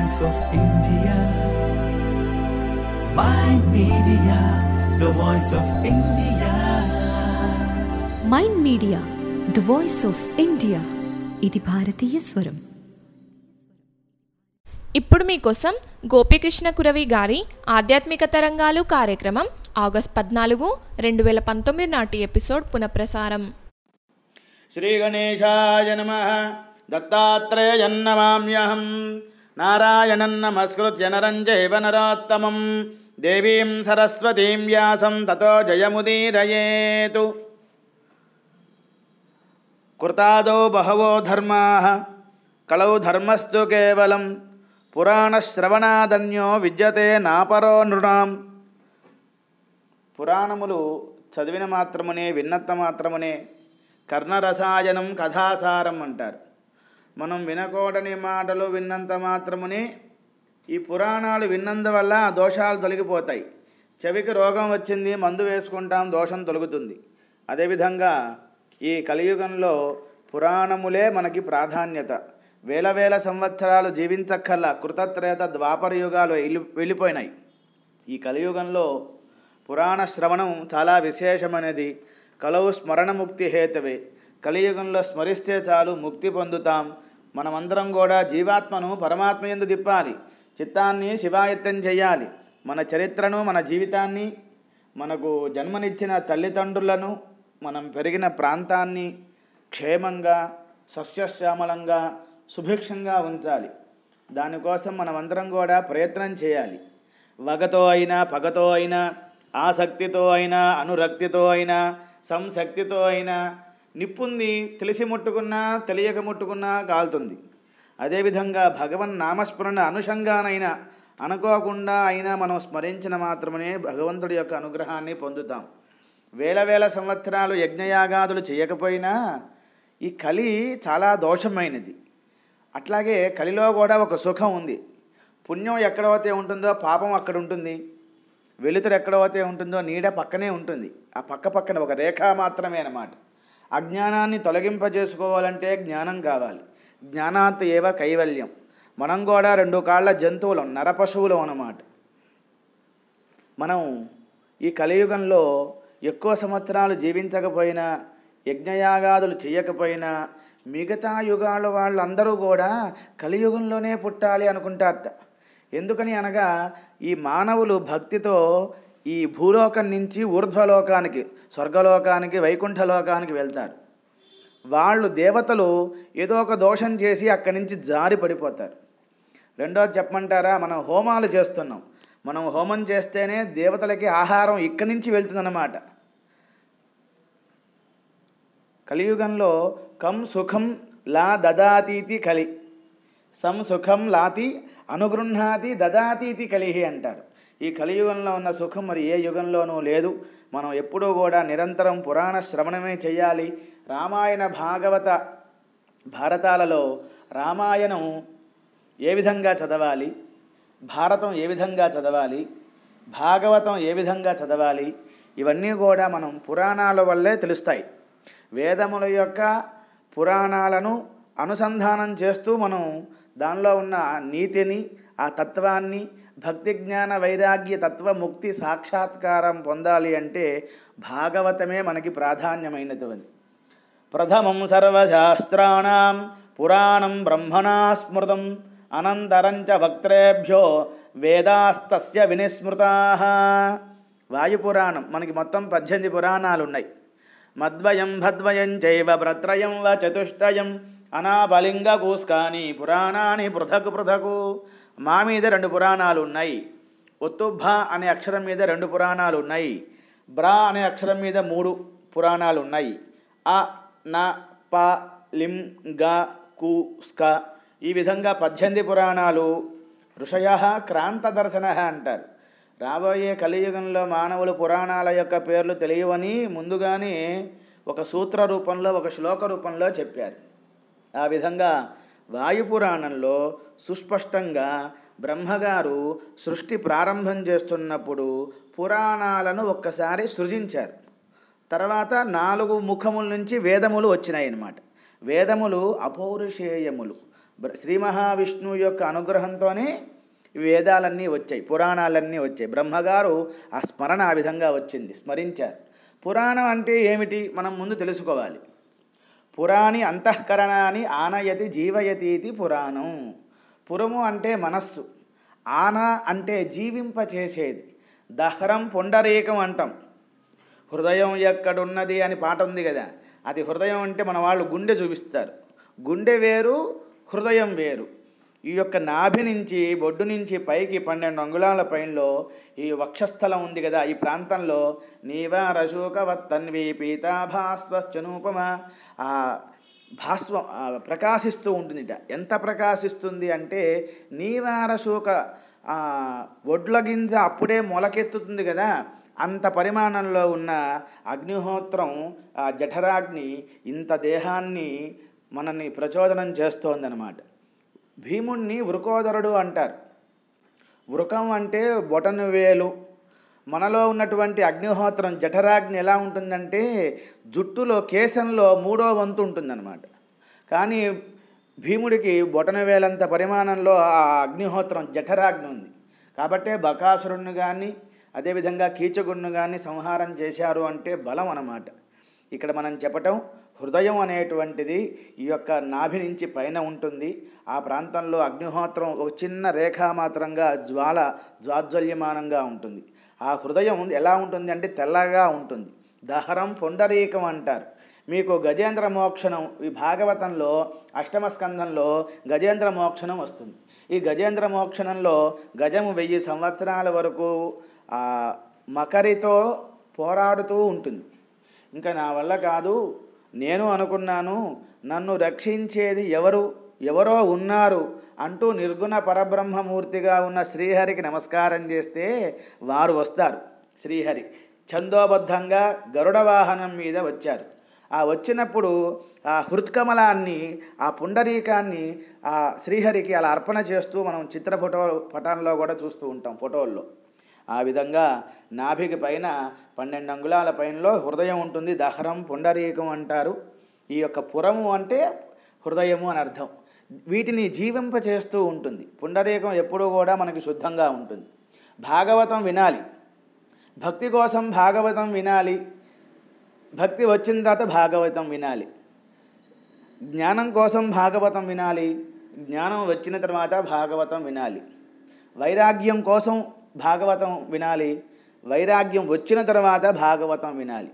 voice of India. My media, the voice of India. Mind media the voice of India ఇది భారతీయ స్వరం ఇప్పుడు మీకోసం గోపీకృష్ణ కురవి గారి ఆధ్యాత్మిక తరంగాలు కార్యక్రమం ఆగస్ట్ పద్నాలుగు రెండు వేల పంతొమ్మిది నాటి ఎపిసోడ్ పునఃప్రసారం శ్రీగణేశాయ నమ దత్తాత్రేయన్నమామ్యహం నారాయణం నమస్కృత్య నరం చైవ నరోత్తమం దేవీం సరస్వతీం వ్యాసం తతో జయముదీరయేతు కృతాదో బహవో ధర్మా కళౌ ధర్మస్తు కేవలం పురాణశ్రవణాదన్యో విద్యతే నాపరో నృణాం పురాణములు చదివిన మాత్రమునే విన్నత్త మాత్రమునే కర్ణరసాయనం కథాసారం అంటారు మనం వినకూడని మాటలు విన్నంత మాత్రమునే ఈ పురాణాలు విన్నందువల్ల ఆ దోషాలు తొలగిపోతాయి చెవికి రోగం వచ్చింది మందు వేసుకుంటాం దోషం తొలగుతుంది అదేవిధంగా ఈ కలియుగంలో పురాణములే మనకి ప్రాధాన్యత వేల వేల సంవత్సరాలు జీవించక్కల్లా కృతత్రేత ద్వాపర యుగాలు వెళ్ళి- వెళ్ళిపోయినాయి ఈ కలియుగంలో పురాణ శ్రవణం చాలా విశేషమైనది కలవు స్మరణముక్తి హేతవే కలియుగంలో స్మరిస్తే చాలు ముక్తి పొందుతాం మనమందరం కూడా జీవాత్మను పరమాత్మ ఎందు తిప్పాలి చిత్తాన్ని శివాయత్తం చేయాలి మన చరిత్రను మన జీవితాన్ని మనకు జన్మనిచ్చిన తల్లిదండ్రులను మనం పెరిగిన ప్రాంతాన్ని క్షేమంగా సస్యశ్యామలంగా సుభిక్షంగా ఉంచాలి దానికోసం మనమందరం కూడా ప్రయత్నం చేయాలి వగతో అయినా పగతో అయినా ఆసక్తితో అయినా అనురక్తితో అయినా సంశక్తితో అయినా నిప్పుంది తెలిసి ముట్టుకున్నా తెలియక ముట్టుకున్నా కాలుతుంది అదేవిధంగా భగవన్ నామస్మరణ అనుషంగానైనా అనుకోకుండా అయినా మనం స్మరించిన మాత్రమే భగవంతుడి యొక్క అనుగ్రహాన్ని పొందుతాం వేల వేల సంవత్సరాలు యజ్ఞయాగాదులు చేయకపోయినా ఈ కలి చాలా దోషమైనది అట్లాగే కలిలో కూడా ఒక సుఖం ఉంది పుణ్యం ఎక్కడైతే ఉంటుందో పాపం అక్కడ ఉంటుంది వెలుతురు ఎక్కడైతే ఉంటుందో నీడ పక్కనే ఉంటుంది ఆ పక్క పక్కన ఒక రేఖ మాత్రమే అన్నమాట అజ్ఞానాన్ని తొలగింపజేసుకోవాలంటే జ్ఞానం కావాలి జ్ఞానాత్ ఏవ కైవల్యం మనం కూడా రెండు కాళ్ళ జంతువులం నరపశువులం అన్నమాట మనం ఈ కలియుగంలో ఎక్కువ సంవత్సరాలు జీవించకపోయినా యజ్ఞయాగాదులు చేయకపోయినా మిగతా యుగాల వాళ్ళందరూ కూడా కలియుగంలోనే పుట్టాలి అనుకుంటారట ఎందుకని అనగా ఈ మానవులు భక్తితో ఈ భూలోకం నుంచి ఊర్ధ్వలోకానికి స్వర్గలోకానికి వైకుంఠలోకానికి వెళ్తారు వాళ్ళు దేవతలు ఏదో ఒక దోషం చేసి అక్కడి నుంచి జారి పడిపోతారు రెండోది చెప్పమంటారా మనం హోమాలు చేస్తున్నాం మనం హోమం చేస్తేనే దేవతలకి ఆహారం ఇక్కడి నుంచి వెళ్తుందన్నమాట కలియుగంలో కం సుఖం లా దదాతీతి కలి సం సుఖం లాతి అనుగృహ్ణాతి దదాతీతి కలిహి అంటారు ఈ కలియుగంలో ఉన్న సుఖం మరి ఏ యుగంలోనూ లేదు మనం ఎప్పుడూ కూడా నిరంతరం పురాణ శ్రవణమే చేయాలి రామాయణ భాగవత భారతాలలో రామాయణం ఏ విధంగా చదవాలి భారతం ఏ విధంగా చదవాలి భాగవతం ఏ విధంగా చదవాలి ఇవన్నీ కూడా మనం పురాణాల వల్లే తెలుస్తాయి వేదముల యొక్క పురాణాలను అనుసంధానం చేస్తూ మనం దానిలో ఉన్న నీతిని ఆ తత్వాన్ని భక్తి జ్ఞాన వైరాగ్య తత్వ ముక్తి సాక్షాత్కారం పొందాలి అంటే భాగవతమే మనకి ప్రాధాన్యమైనటువంటి ప్రథమం సర్వశాస్త్రాణం పురాణం బ్రహ్మణా స్మృతం అనంతరం చ వక్త్రేభ్యో వేదాస్తస్య వినిస్మృతా వాయుపురాణం మనకి మొత్తం పద్దెనిమిది పురాణాలు ఉన్నాయి మద్వయం భద్వయం చైవ భ్రత్రయం వ చతుష్టయం అనాపలింగ కూస్కాని పురాణాని పృథక్ పృథకు మా మీద రెండు పురాణాలు ఉన్నాయి ఒత్తుభ అనే అక్షరం మీద రెండు పురాణాలు ఉన్నాయి బ్రా అనే అక్షరం మీద మూడు పురాణాలు ఉన్నాయి అ న ప లిం గ కు స్క ఈ విధంగా పద్దెనిమిది పురాణాలు ఋషయ క్రాంత దర్శన అంటారు రాబోయే కలియుగంలో మానవులు పురాణాల యొక్క పేర్లు తెలియవని ముందుగానే ఒక సూత్ర రూపంలో ఒక శ్లోక రూపంలో చెప్పారు ఆ విధంగా వాయుపురాణంలో సుస్పష్టంగా బ్రహ్మగారు సృష్టి ప్రారంభం చేస్తున్నప్పుడు పురాణాలను ఒక్కసారి సృజించారు తర్వాత నాలుగు ముఖముల నుంచి వేదములు వచ్చినాయి అన్నమాట వేదములు అపౌరుషేయములు బ్ర- శ్రీ మహావిష్ణువు యొక్క అనుగ్రహంతోనే ఈ వేదాలన్నీ వచ్చాయి పురాణాలన్నీ వచ్చాయి బ్రహ్మగారు ఆ స్మరణ ఆ విధంగా వచ్చింది స్మరించారు పురాణం అంటే ఏమిటి మనం ముందు తెలుసుకోవాలి పురాణి అంతఃకరణాన్ని ఆనయతి జీవయతి ఇది పురాణం పురము అంటే మనస్సు ఆన అంటే జీవింపచేసేది దహరం పుండరీకం అంటాం హృదయం ఎక్కడున్నది అని పాట ఉంది కదా అది హృదయం అంటే మన వాళ్ళు గుండె చూపిస్తారు గుండె వేరు హృదయం వేరు ఈ యొక్క నాభి నుంచి బొడ్డు నుంచి పైకి పన్నెండు అంగుళాల పైనలో ఈ వక్షస్థలం ఉంది కదా ఈ ప్రాంతంలో నీవారశోకవత్తన్వి పీతాభాస్వశ్చనూపమ ఆ భాస్వం ఆ ప్రకాశిస్తూ ఉంటుందిట ఎంత ప్రకాశిస్తుంది అంటే నీవారశోక ఆ వడ్ల గింజ అప్పుడే మొలకెత్తుతుంది కదా అంత పరిమాణంలో ఉన్న అగ్నిహోత్రం ఆ జఠరాగ్ని ఇంత దేహాన్ని మనల్ని ప్రచోదనం చేస్తోందనమాట భీముణ్ణి వృకోదరుడు అంటారు వృకం అంటే బొటను వేలు మనలో ఉన్నటువంటి అగ్నిహోత్రం జఠరాగ్ని ఎలా ఉంటుందంటే జుట్టులో కేశంలో మూడో వంతు ఉంటుందన్నమాట కానీ భీముడికి బొటన వేలంత పరిమాణంలో ఆ అగ్నిహోత్రం జఠరాగ్ని ఉంది కాబట్టే బకాసురుణ్ణి కానీ అదేవిధంగా కీచకుడిని కానీ సంహారం చేశారు అంటే బలం అన్నమాట ఇక్కడ మనం చెప్పటం హృదయం అనేటువంటిది ఈ యొక్క నాభి నుంచి పైన ఉంటుంది ఆ ప్రాంతంలో అగ్నిహోత్రం ఒక చిన్న రేఖామాత్రంగా జ్వాల జ్వాజ్వల్యమానంగా ఉంటుంది ఆ హృదయం ఎలా ఉంటుంది అంటే తెల్లగా ఉంటుంది దహరం పొండరీకం అంటారు మీకు గజేంద్ర మోక్షణం ఈ భాగవతంలో అష్టమ స్కంధంలో గజేంద్ర మోక్షణం వస్తుంది ఈ గజేంద్ర మోక్షణంలో గజము వెయ్యి సంవత్సరాల వరకు ఆ మకరితో పోరాడుతూ ఉంటుంది ఇంకా నా వల్ల కాదు నేను అనుకున్నాను నన్ను రక్షించేది ఎవరు ఎవరో ఉన్నారు అంటూ నిర్గుణ పరబ్రహ్మమూర్తిగా ఉన్న శ్రీహరికి నమస్కారం చేస్తే వారు వస్తారు శ్రీహరి ఛందోబద్ధంగా గరుడ వాహనం మీద వచ్చారు ఆ వచ్చినప్పుడు ఆ హృత్కమలాన్ని ఆ పుండరీకాన్ని ఆ శ్రీహరికి అలా అర్పణ చేస్తూ మనం చిత్ర ఫోటో పటాల్లో కూడా చూస్తూ ఉంటాం ఫోటోల్లో ఆ విధంగా నాభికి పైన పన్నెండు అంగుళాల పైనలో హృదయం ఉంటుంది దహరం పుండరీకం అంటారు ఈ యొక్క పురము అంటే హృదయము అని అర్థం వీటిని జీవింప చేస్తూ ఉంటుంది పుండరీకం ఎప్పుడూ కూడా మనకి శుద్ధంగా ఉంటుంది భాగవతం వినాలి భక్తి కోసం భాగవతం వినాలి భక్తి వచ్చిన తర్వాత భాగవతం వినాలి జ్ఞానం కోసం భాగవతం వినాలి జ్ఞానం వచ్చిన తర్వాత భాగవతం వినాలి వైరాగ్యం కోసం భాగవతం వినాలి వైరాగ్యం వచ్చిన తర్వాత భాగవతం వినాలి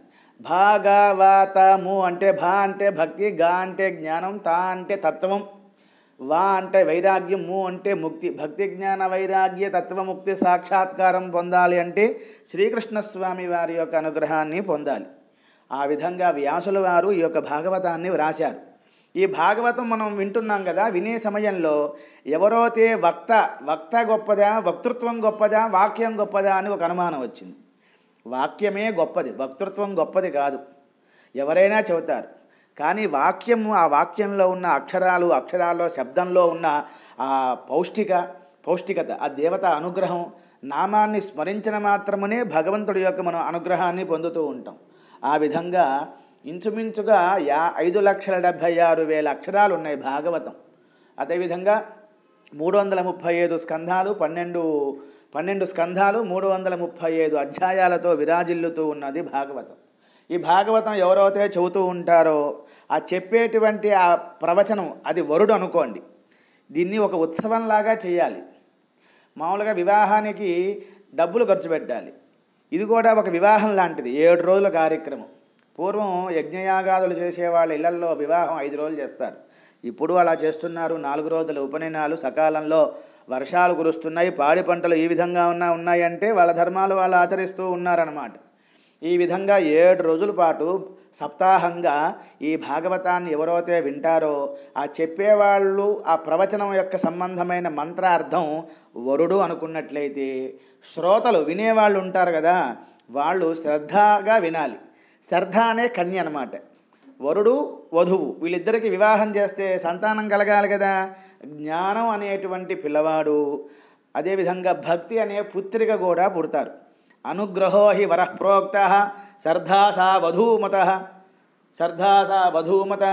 భాగవతము అంటే భా అంటే భక్తి గా అంటే జ్ఞానం తా అంటే తత్వం వా అంటే వైరాగ్యం ము అంటే ముక్తి భక్తి జ్ఞాన వైరాగ్య తత్వముక్తి సాక్షాత్కారం పొందాలి అంటే శ్రీకృష్ణస్వామి వారి యొక్క అనుగ్రహాన్ని పొందాలి ఆ విధంగా వ్యాసుల వారు ఈ యొక్క భాగవతాన్ని వ్రాశారు ఈ భాగవతం మనం వింటున్నాం కదా వినే సమయంలో ఎవరోతే వక్త వక్త గొప్పదా వక్తృత్వం గొప్పదా వాక్యం గొప్పదా అని ఒక అనుమానం వచ్చింది వాక్యమే గొప్పది వక్తృత్వం గొప్పది కాదు ఎవరైనా చెబుతారు కానీ వాక్యము ఆ వాక్యంలో ఉన్న అక్షరాలు అక్షరాల్లో శబ్దంలో ఉన్న ఆ పౌష్టిక పౌష్టికత ఆ దేవత అనుగ్రహం నామాన్ని స్మరించిన మాత్రమే భగవంతుడి యొక్క మనం అనుగ్రహాన్ని పొందుతూ ఉంటాం ఆ విధంగా ఇంచుమించుగా యా ఐదు లక్షల డెబ్భై ఆరు వేల అక్షరాలు ఉన్నాయి భాగవతం అదేవిధంగా మూడు వందల ముప్పై ఐదు స్కంధాలు పన్నెండు పన్నెండు స్కంధాలు మూడు వందల ముప్పై ఐదు అధ్యాయాలతో విరాజిల్లుతూ ఉన్నది భాగవతం ఈ భాగవతం ఎవరైతే చెబుతూ ఉంటారో ఆ చెప్పేటువంటి ఆ ప్రవచనం అది వరుడు అనుకోండి దీన్ని ఒక ఉత్సవంలాగా చేయాలి మామూలుగా వివాహానికి డబ్బులు ఖర్చు పెట్టాలి ఇది కూడా ఒక వివాహం లాంటిది ఏడు రోజుల కార్యక్రమం పూర్వం యజ్ఞయాగాదులు చేసేవాళ్ళ ఇళ్లల్లో వివాహం ఐదు రోజులు చేస్తారు ఇప్పుడు అలా చేస్తున్నారు నాలుగు రోజుల ఉపనయనాలు సకాలంలో వర్షాలు కురుస్తున్నాయి పాడి పంటలు ఈ విధంగా ఉన్నా ఉన్నాయంటే వాళ్ళ ధర్మాలు వాళ్ళు ఆచరిస్తూ ఉన్నారన్నమాట ఈ విధంగా ఏడు రోజుల పాటు సప్తాహంగా ఈ భాగవతాన్ని ఎవరైతే వింటారో ఆ చెప్పేవాళ్ళు ఆ ప్రవచనం యొక్క సంబంధమైన మంత్రార్థం వరుడు అనుకున్నట్లయితే శ్రోతలు వినేవాళ్ళు ఉంటారు కదా వాళ్ళు శ్రద్ధగా వినాలి శ్రద్ధ అనే కన్య అనమాట వరుడు వధువు వీళ్ళిద్దరికి వివాహం చేస్తే సంతానం కలగాలి కదా జ్ఞానం అనేటువంటి పిల్లవాడు అదేవిధంగా భక్తి అనే పుత్రిక కూడా పుడతారు అనుగ్రహో హి వరః ప్రోక్త సర్ధాసా వధూమత సర్ధాసా వధూమత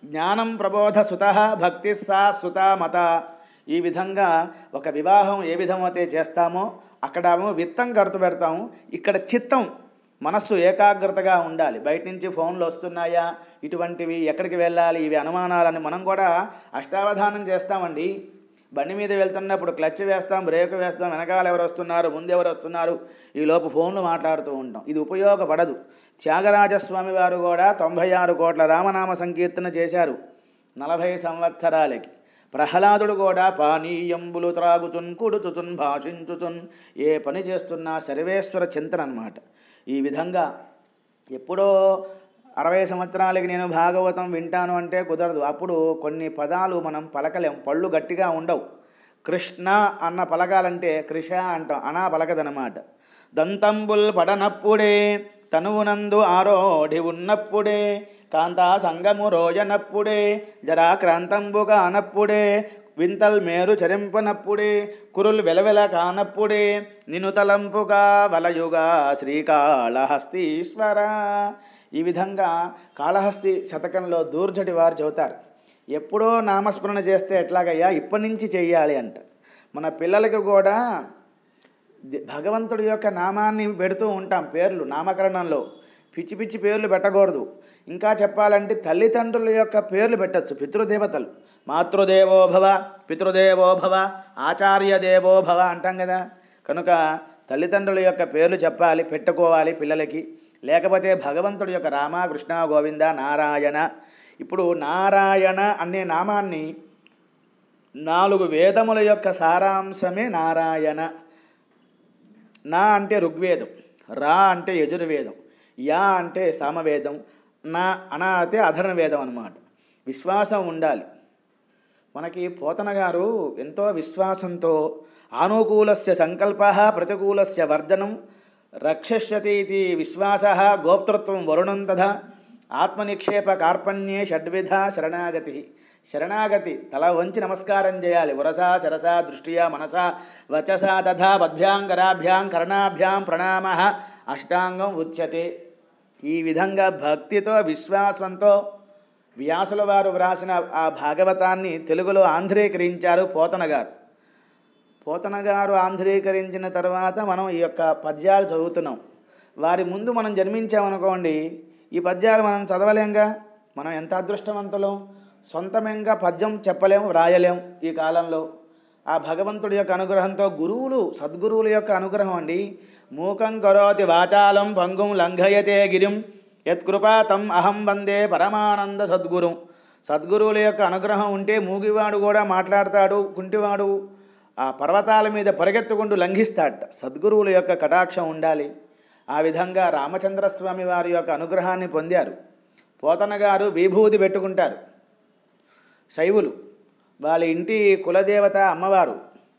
జ్ఞానం ప్రబోధ సుత భక్తి సా సుత మత ఈ విధంగా ఒక వివాహం ఏ విధమైతే చేస్తామో అక్కడ విత్తం కడుతు పెడతాము ఇక్కడ చిత్తం మనస్సు ఏకాగ్రతగా ఉండాలి బయట నుంచి ఫోన్లు వస్తున్నాయా ఇటువంటివి ఎక్కడికి వెళ్ళాలి ఇవి అనుమానాలని మనం కూడా అష్టావధానం చేస్తామండి బండి మీద వెళ్తున్నప్పుడు క్లచ్ వేస్తాం బ్రేక్ వేస్తాం వెనకాల ఎవరు వస్తున్నారు ముందు ఎవరు వస్తున్నారు ఈ లోపు ఫోన్లు మాట్లాడుతూ ఉంటాం ఇది ఉపయోగపడదు త్యాగరాజస్వామి వారు కూడా తొంభై ఆరు కోట్ల రామనామ సంకీర్తన చేశారు నలభై సంవత్సరాలకి ప్రహ్లాదుడు కూడా పానీయంబులు త్రాగుతున్ కుడుచుతున్ భాషించుతున్ ఏ పని చేస్తున్నా సర్వేశ్వర చింతన అన్నమాట ఈ విధంగా ఎప్పుడో అరవై సంవత్సరాలకి నేను భాగవతం వింటాను అంటే కుదరదు అప్పుడు కొన్ని పదాలు మనం పలకలేం పళ్ళు గట్టిగా ఉండవు కృష్ణ అన్న పలకాలంటే కృష అంటాం అనా పలకదనమాట దంతంబుల్ పడనప్పుడే తనువునందు ఆరోఢి ఉన్నప్పుడే కాంతా సంగము రోజనప్పుడే జరాక్రాంతంబు కానప్పుడే వింతల్ మేరు చరింపనప్పుడే కురుల్ వెలవెల కానప్పుడే నిను తలంపుగా వలయుగా శ్రీకాళహస్తీశ్వర ఈ విధంగా కాళహస్తి శతకంలో దూర్జటి వారు చెబుతారు ఎప్పుడో నామస్మరణ చేస్తే ఎట్లాగయ్యా ఇప్పటి నుంచి చెయ్యాలి అంట మన పిల్లలకు కూడా ది- భగవంతుడి యొక్క నామాన్ని పెడుతూ ఉంటాం పేర్లు నామకరణంలో పిచ్చి పిచ్చి పేర్లు పెట్టకూడదు ఇంకా చెప్పాలంటే తల్లిదండ్రుల యొక్క పేర్లు పెట్టచ్చు పితృదేవతలు మాతృదేవో భవ పితృదేవో భవ ఆచార్య దేవో భవ అంటాం కదా కనుక తల్లిదండ్రుల యొక్క పేర్లు చెప్పాలి పెట్టుకోవాలి పిల్లలకి లేకపోతే భగవంతుడి యొక్క రామ కృష్ణ గోవింద నారాయణ ఇప్పుడు నారాయణ అనే నామాన్ని నాలుగు వేదముల యొక్క సారాంశమే నారాయణ నా అంటే ఋగ్వేదం రా అంటే యజుర్వేదం యా అంటే సామవేదం నా అన అయితే అధర్ణ వేదం అన్నమాట విశ్వాసం ఉండాలి మనకి పోతన గారు ఎంతో విశ్వాసంతో ఆనుకూలస్య సంకల్ప ప్రతికూలస్య వర్ధనం రక్షస్యతి ఇది విశ్వాస గోప్తృత్వం వరుణం తథా ఆత్మనిక్షేప కార్పణ్యే షడ్విధ శరణాగతి శరణాగతి తల వంచి నమస్కారం చేయాలి వరసా శరసా దృష్ట్యా మనసా వచసా తథా పద్భ్యాం కరాభ్యాం కర్ణాభ్యాం ప్రణామ అష్టాంగం ఉచ్యతే ఈ విధంగా భక్తితో విశ్వాసంతో వ్యాసుల వారు వ్రాసిన ఆ భాగవతాన్ని తెలుగులో ఆంధ్రీకరించారు పోతన గారు పోతన గారు ఆంధ్రీకరించిన తర్వాత మనం ఈ యొక్క పద్యాలు చదువుతున్నాం వారి ముందు మనం జన్మించామనుకోండి ఈ పద్యాలు మనం చదవలేంగా మనం ఎంత అదృష్టవంతులం సొంతమేంగా పద్యం చెప్పలేం వ్రాయలేం ఈ కాలంలో ఆ భగవంతుడి యొక్క అనుగ్రహంతో గురువులు సద్గురువుల యొక్క అనుగ్రహం అండి మూకం కరోతి వాచాలం పంగుం లంఘయతే గిరిం యత్కృపా తం అహం వందే పరమానంద సద్గురు సద్గురువుల యొక్క అనుగ్రహం ఉంటే మూగివాడు కూడా మాట్లాడతాడు కుంటివాడు ఆ పర్వతాల మీద పరిగెత్తుకుంటూ లంఘిస్తాడట సద్గురువుల యొక్క కటాక్షం ఉండాలి ఆ విధంగా రామచంద్రస్వామి వారి యొక్క అనుగ్రహాన్ని పొందారు పోతన గారు విభూతి పెట్టుకుంటారు శైవులు వాళ్ళ ఇంటి కులదేవత అమ్మవారు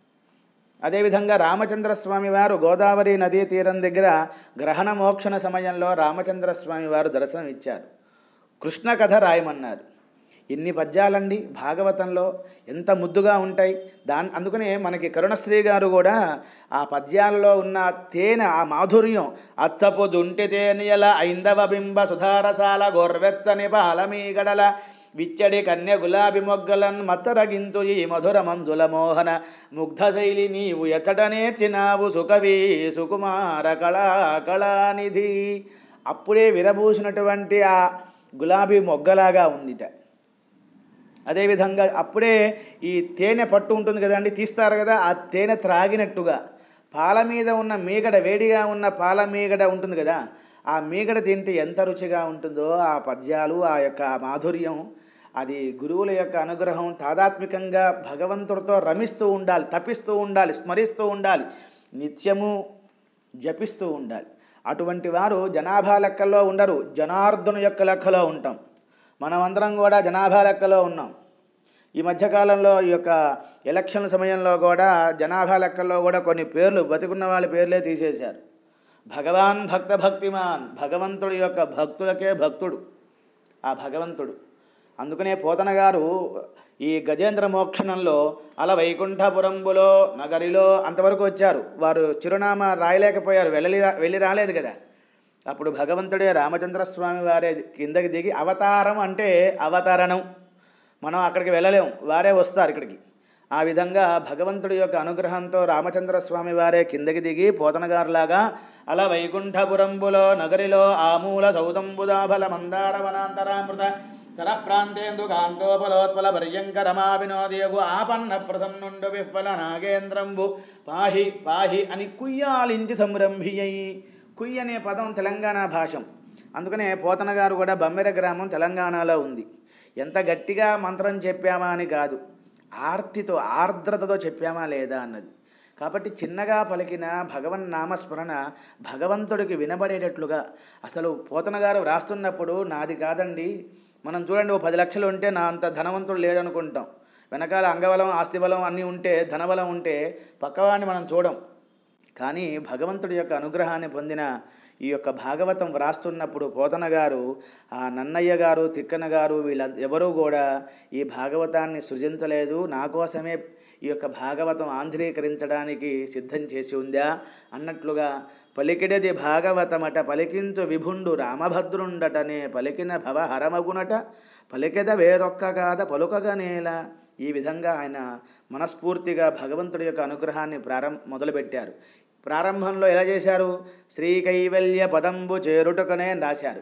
అదేవిధంగా రామచంద్రస్వామి వారు గోదావరి నదీ తీరం దగ్గర గ్రహణ మోక్షణ సమయంలో రామచంద్రస్వామి వారు దర్శనం ఇచ్చారు కృష్ణ కథ రాయమన్నారు ఇన్ని పద్యాలండి భాగవతంలో ఎంత ముద్దుగా ఉంటాయి దాని అందుకనే మనకి కరుణశ్రీ గారు కూడా ఆ పద్యాలలో ఉన్న తేనె ఆ మాధుర్యం అచ్చపు జుంటి తేనియల ఐందవ బింబ సుధారసాల గొర్వెత్తని పాలమీగడల విచ్చడి కన్య గులాబి మొగ్గలన్ మత్తరగించు ఈ మధుర మంజుల మోహన ముగ్ధశైలి నీవు ఎతడనే చినావు సుకవి సుకుమార కళా కళానిధి అప్పుడే విరబూసినటువంటి ఆ గులాబీ మొగ్గలాగా ఉందిట అదేవిధంగా అప్పుడే ఈ తేనె పట్టు ఉంటుంది కదండి తీస్తారు కదా ఆ తేనె త్రాగినట్టుగా పాల మీద ఉన్న మీగడ వేడిగా ఉన్న పాల మీగడ ఉంటుంది కదా ఆ మీగడ తింటే ఎంత రుచిగా ఉంటుందో ఆ పద్యాలు ఆ యొక్క మాధుర్యం అది గురువుల యొక్క అనుగ్రహం తాదాత్మికంగా భగవంతుడితో రమిస్తూ ఉండాలి తపిస్తూ ఉండాలి స్మరిస్తూ ఉండాలి నిత్యము జపిస్తూ ఉండాలి అటువంటి వారు జనాభా లెక్కల్లో ఉండరు జనార్దను యొక్క లెక్కలో ఉంటాం మనమందరం కూడా జనాభా లెక్కలో ఉన్నాం ఈ మధ్యకాలంలో ఈ యొక్క ఎలక్షన్ సమయంలో కూడా జనాభా లెక్కల్లో కూడా కొన్ని పేర్లు బతికున్న వాళ్ళ పేర్లే తీసేశారు భగవాన్ భక్త భక్తిమాన్ భగవంతుడి యొక్క భక్తులకే భక్తుడు ఆ భగవంతుడు అందుకనే పోతన గారు ఈ గజేంద్ర మోక్షణంలో అలా వైకుంఠపురంబులో నగరిలో అంతవరకు వచ్చారు వారు చిరునామా రాయలేకపోయారు వెళ్ళి రా- వెళ్ళి రాలేదు కదా అప్పుడు భగవంతుడే రామచంద్ర స్వామి వారే కిందకి దిగి అవతారం అంటే అవతరణం మనం అక్కడికి వెళ్ళలేం వారే వస్తారు ఇక్కడికి ఆ విధంగా భగవంతుడి యొక్క అనుగ్రహంతో రామచంద్ర స్వామి వారే కిందకి దిగి పోతనగారులాగా అలా వైకుంఠపురంబులో నగరిలో ఆమూల సౌదంబుదాఫల మందార వనాంతరామృత తల ప్రాంతేందు కాంతోపలోత్పల పర్యంకరమా వినోదయగు ఆపన్న ప్రసన్నుండు విఫల నాగేంద్రంబు పాహి పాహి అని కుయ్యాలించి సంరంభియ్యి కుయ్యి అనే పదం తెలంగాణ భాషం అందుకనే పోతన గారు కూడా బమ్మెర గ్రామం తెలంగాణలో ఉంది ఎంత గట్టిగా మంత్రం చెప్పామా అని కాదు ఆర్తితో ఆర్ద్రతతో చెప్పామా లేదా అన్నది కాబట్టి చిన్నగా పలికిన భగవన్ నామస్మరణ భగవంతుడికి వినబడేటట్లుగా అసలు పోతన గారు రాస్తున్నప్పుడు నాది కాదండి మనం చూడండి ఓ పది లక్షలు ఉంటే నా అంత ధనవంతుడు లేడు అనుకుంటాం వెనకాల అంగబలం ఆస్తి బలం అన్నీ ఉంటే ధనబలం ఉంటే పక్కవాడిని మనం చూడం కానీ భగవంతుడి యొక్క అనుగ్రహాన్ని పొందిన ఈ యొక్క భాగవతం వ్రాస్తున్నప్పుడు పోతన గారు ఆ నన్నయ్య గారు తిక్కన గారు వీళ్ళ ఎవరూ కూడా ఈ భాగవతాన్ని సృజించలేదు నా కోసమే ఈ యొక్క భాగవతం ఆంధ్రీకరించడానికి సిద్ధం చేసి ఉందా అన్నట్లుగా పలికిడది భాగవతమట పలికించు విభుండు రామభద్రుండటనే పలికిన భవ హరమగునట పలికెద వేరొక్క కాద పలుకగా నేల ఈ విధంగా ఆయన మనస్ఫూర్తిగా భగవంతుడి యొక్క అనుగ్రహాన్ని ప్రారంభ మొదలుపెట్టారు ప్రారంభంలో ఎలా చేశారు శ్రీ కైవల్య పదంబు చేరుటకనే అని రాశారు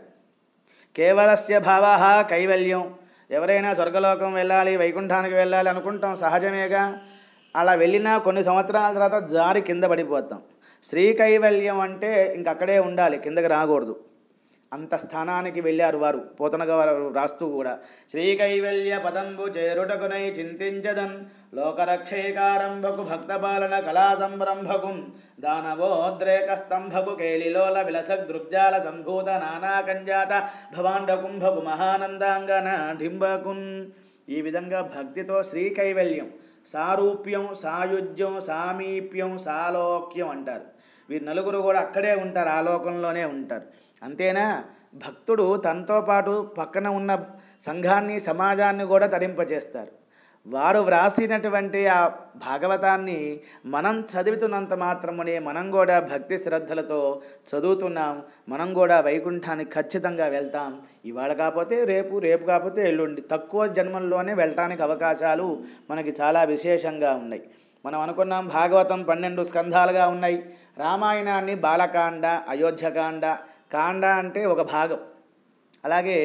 కేవలస్య భావ కైవల్యం ఎవరైనా స్వర్గలోకం వెళ్ళాలి వైకుంఠానికి వెళ్ళాలి అనుకుంటాం సహజమేగా అలా వెళ్ళినా కొన్ని సంవత్సరాల తర్వాత జారి కింద పడిపోతాం శ్రీ కైవల్యం అంటే ఇంక అక్కడే ఉండాలి కిందకి రాకూడదు అంత స్థానానికి వెళ్ళారు వారు పోతనగా వారు రాస్తూ కూడా శ్రీ కైవల్య పదంబు చేరుటకునై చింతించదన్ లోకరక్షైకారంభకు భక్తపాలన కళా సంరంభకు దానవోద్రేక స్తంభకు కేలిలోల విలస దృగ్జాల సంభూత నానాకంజాత భవాండ కుంభకు మహానందాంగన డింబకున్ ఈ విధంగా భక్తితో శ్రీ కైవల్యం సారూప్యం సాయుజ్యం సామీప్యం సాలోక్యం అంటారు వీరు నలుగురు కూడా అక్కడే ఉంటారు ఆ లోకంలోనే ఉంటారు అంతేనా భక్తుడు తనతో పాటు పక్కన ఉన్న సంఘాన్ని సమాజాన్ని కూడా తరింపచేస్తారు వారు వ్రాసినటువంటి ఆ భాగవతాన్ని మనం చదువుతున్నంత మాత్రమనే మనం కూడా భక్తి శ్రద్ధలతో చదువుతున్నాం మనం కూడా వైకుంఠానికి ఖచ్చితంగా వెళ్తాం ఇవాళ కాకపోతే రేపు రేపు కాకపోతే ఎల్లుండి తక్కువ జన్మల్లోనే వెళ్ళటానికి అవకాశాలు మనకి చాలా విశేషంగా ఉన్నాయి మనం అనుకున్నాం భాగవతం పన్నెండు స్కంధాలుగా ఉన్నాయి రామాయణాన్ని బాలకాండ అయోధ్యకాండ కాండ అంటే ఒక భాగం అలాగే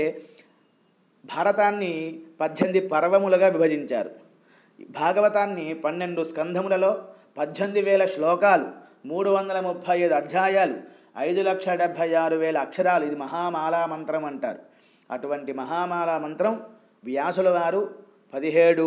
భారతాన్ని పద్దెనిమిది పర్వములుగా విభజించారు భాగవతాన్ని పన్నెండు స్కంధములలో పద్దెనిమిది వేల శ్లోకాలు మూడు వందల ముప్పై ఐదు అధ్యాయాలు ఐదు లక్షల డెబ్భై ఆరు వేల అక్షరాలు ఇది మహామాలా మంత్రం అంటారు అటువంటి మహామాలా మంత్రం వ్యాసుల వారు పదిహేడు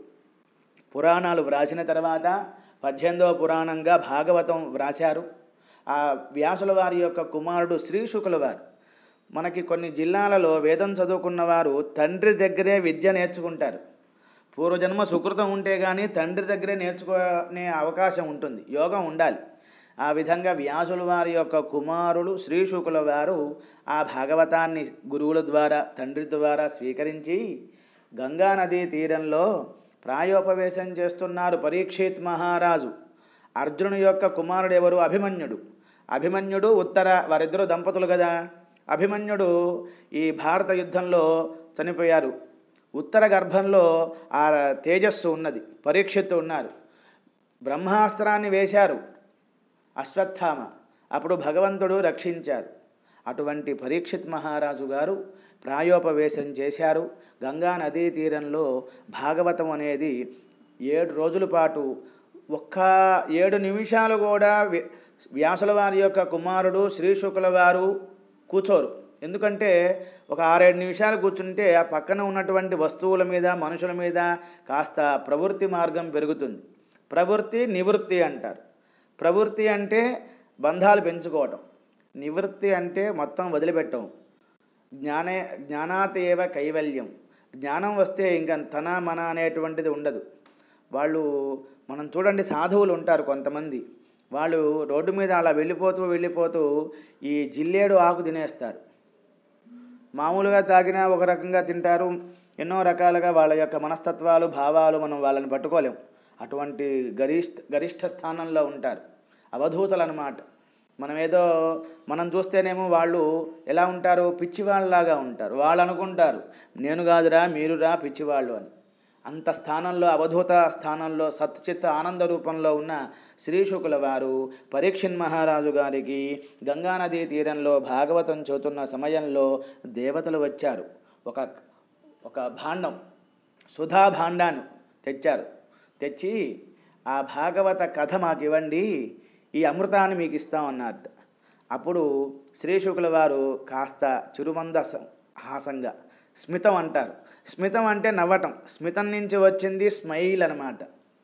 పురాణాలు వ్రాసిన తర్వాత పద్దెనిమిదవ పురాణంగా భాగవతం వ్రాశారు ఆ వ్యాసుల వారి యొక్క కుమారుడు శ్రీశుకుల వారు మనకి కొన్ని జిల్లాలలో వేదం చదువుకున్న వారు తండ్రి దగ్గరే విద్య నేర్చుకుంటారు పూర్వజన్మ సుకృతం ఉంటే కానీ తండ్రి దగ్గరే నేర్చుకునే అవకాశం ఉంటుంది యోగం ఉండాలి ఆ విధంగా వ్యాసుల వారి యొక్క కుమారుడు శ్రీశుకుల వారు ఆ భాగవతాన్ని గురువుల ద్వారా తండ్రి ద్వారా స్వీకరించి గంగా నదీ తీరంలో ప్రాయోపవేశం చేస్తున్నారు పరీక్షిత్ మహారాజు అర్జునుని యొక్క కుమారుడు ఎవరు అభిమన్యుడు అభిమన్యుడు ఉత్తర వారిద్దరు దంపతులు కదా అభిమన్యుడు ఈ భారత యుద్ధంలో చనిపోయారు ఉత్తర గర్భంలో ఆ తేజస్సు ఉన్నది పరీక్షిత్తు ఉన్నారు బ్రహ్మాస్త్రాన్ని వేశారు అశ్వత్థామ అప్పుడు భగవంతుడు రక్షించారు అటువంటి పరీక్షిత్ మహారాజు గారు ప్రాయోపవేశం చేశారు గంగా నదీ తీరంలో భాగవతం అనేది ఏడు రోజుల పాటు ఒక్క ఏడు నిమిషాలు కూడా వ్య- వ్యాసుల వారి యొక్క కుమారుడు శ్రీశుకుల వారు కూర్చోరు ఎందుకంటే ఒక ఆరేడు నిమిషాలు కూర్చుంటే ఆ పక్కన ఉన్నటువంటి వస్తువుల మీద మనుషుల మీద కాస్త ప్రవృత్తి మార్గం పెరుగుతుంది ప్రవృత్తి నివృత్తి అంటారు ప్రవృత్తి అంటే బంధాలు పెంచుకోవటం నివృత్తి అంటే మొత్తం వదిలిపెట్టడం జ్ఞానే జ్ఞానాతేవ కైవల్యం జ్ఞానం వస్తే ఇంకా తన మన అనేటువంటిది ఉండదు వాళ్ళు మనం చూడండి సాధువులు ఉంటారు కొంతమంది వాళ్ళు రోడ్డు మీద అలా వెళ్ళిపోతూ వెళ్ళిపోతూ ఈ జిల్లేడు ఆకు తినేస్తారు మామూలుగా తాగినా ఒక రకంగా తింటారు ఎన్నో రకాలుగా వాళ్ళ యొక్క మనస్తత్వాలు భావాలు మనం వాళ్ళని పట్టుకోలేం అటువంటి గరిష్ట గరిష్ట స్థానంలో ఉంటారు అవధూతలు అన్నమాట మనం ఏదో మనం చూస్తేనేమో వాళ్ళు ఎలా ఉంటారు పిచ్చివాళ్ళలాగా ఉంటారు వాళ్ళు అనుకుంటారు నేను కాదురా మీరురా పిచ్చివాళ్ళు అని అంత స్థానంలో అవధూత స్థానంలో సత్చిత్ ఆనంద రూపంలో ఉన్న శ్రీశుకుల వారు పరీక్షణ్ మహారాజు గారికి గంగానదీ తీరంలో భాగవతం చదువుతున్న సమయంలో దేవతలు వచ్చారు ఒక ఒక భాండం సుధా భాండాన్ని తెచ్చారు తెచ్చి ఆ భాగవత కథ మాకు ఇవ్వండి ఈ అమృతాన్ని మీకు ఇస్తామన్నారు అప్పుడు శ్రీశుకుల వారు కాస్త చురుమంద స- హాసంగా స్మితం అంటారు స్మితం అంటే నవ్వటం స్మితం నుంచి వచ్చింది స్మైల్ అన్నమాట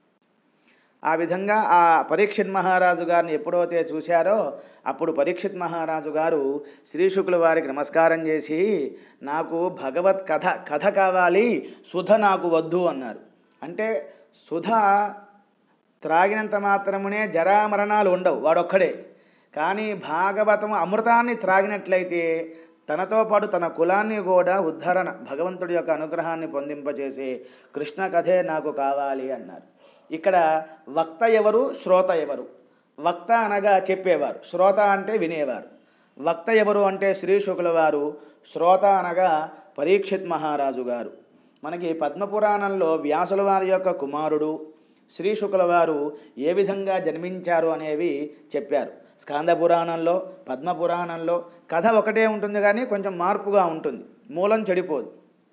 ఆ విధంగా ఆ పరీక్షిత్ మహారాజు గారిని ఎప్పుడైతే చూశారో అప్పుడు పరీక్షిత్ మహారాజు గారు శ్రీశుకుల వారికి నమస్కారం చేసి నాకు భగవత్ కథ కథ కావాలి సుధ నాకు వద్దు అన్నారు అంటే సుధ త్రాగినంత మాత్రమునే జరామరణాలు ఉండవు వాడొక్కడే కానీ భాగవతం అమృతాన్ని త్రాగినట్లయితే తనతో పాటు తన కులాన్ని కూడా ఉద్ధరణ భగవంతుడి యొక్క అనుగ్రహాన్ని పొందింపచేసే కృష్ణ కథే నాకు కావాలి అన్నారు ఇక్కడ వక్త ఎవరు శ్రోత ఎవరు వక్త అనగా చెప్పేవారు శ్రోత అంటే వినేవారు వక్త ఎవరు అంటే శ్రీ శుకుల వారు శ్రోత అనగా పరీక్షిత్ మహారాజు గారు మనకి పద్మపురాణంలో వ్యాసుల వారి యొక్క కుమారుడు శ్రీ శుకుల వారు ఏ విధంగా జన్మించారు అనేవి చెప్పారు స్కాంద పురాణంలో పద్మపురాణంలో కథ ఒకటే ఉంటుంది కానీ కొంచెం మార్పుగా ఉంటుంది మూలం చెడిపోదు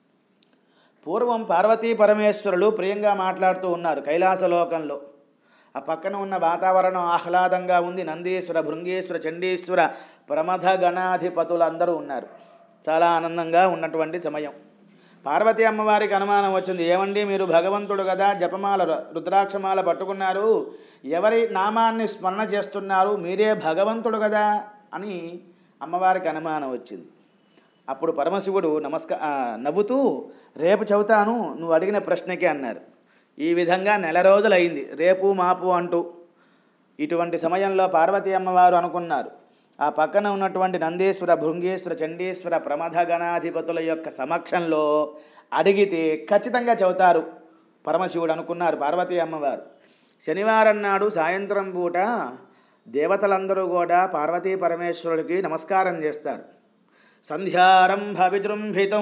పూర్వం పార్వతీ పరమేశ్వరులు ప్రియంగా మాట్లాడుతూ ఉన్నారు కైలాసలోకంలో ఆ పక్కన ఉన్న వాతావరణం ఆహ్లాదంగా ఉంది నందీశ్వర భృంగేశ్వర చండీశ్వర ప్రమథ గణాధిపతులు అందరూ ఉన్నారు చాలా ఆనందంగా ఉన్నటువంటి సమయం పార్వతీ అమ్మవారికి అనుమానం వచ్చింది ఏమండి మీరు భగవంతుడు కదా జపమాల రు- రుద్రాక్షమాల పట్టుకున్నారు ఎవరి నామాన్ని స్మరణ చేస్తున్నారు మీరే భగవంతుడు కదా అని అమ్మవారికి అనుమానం వచ్చింది అప్పుడు పరమశివుడు నమస్కా ఆ, నవ్వుతూ రేపు చెబుతాను నువ్వు అడిగిన ప్రశ్నకే అన్నారు ఈ విధంగా నెల రోజులైంది రేపు మాపు అంటూ ఇటువంటి సమయంలో పార్వతీ అమ్మవారు అనుకున్నారు ఆ పక్కన ఉన్నటువంటి నందీశ్వర భృంగేశ్వర చండీశ్వర ప్రమథ గణాధిపతుల యొక్క సమక్షంలో అడిగితే ఖచ్చితంగా చెబుతారు పరమశివుడు అనుకున్నారు పార్వతీ అమ్మవారు శనివారం నాడు సాయంత్రం పూట దేవతలందరూ కూడా పార్వతీ పరమేశ్వరుడికి నమస్కారం చేస్తారు సంధ్యారంభ విజృంభితం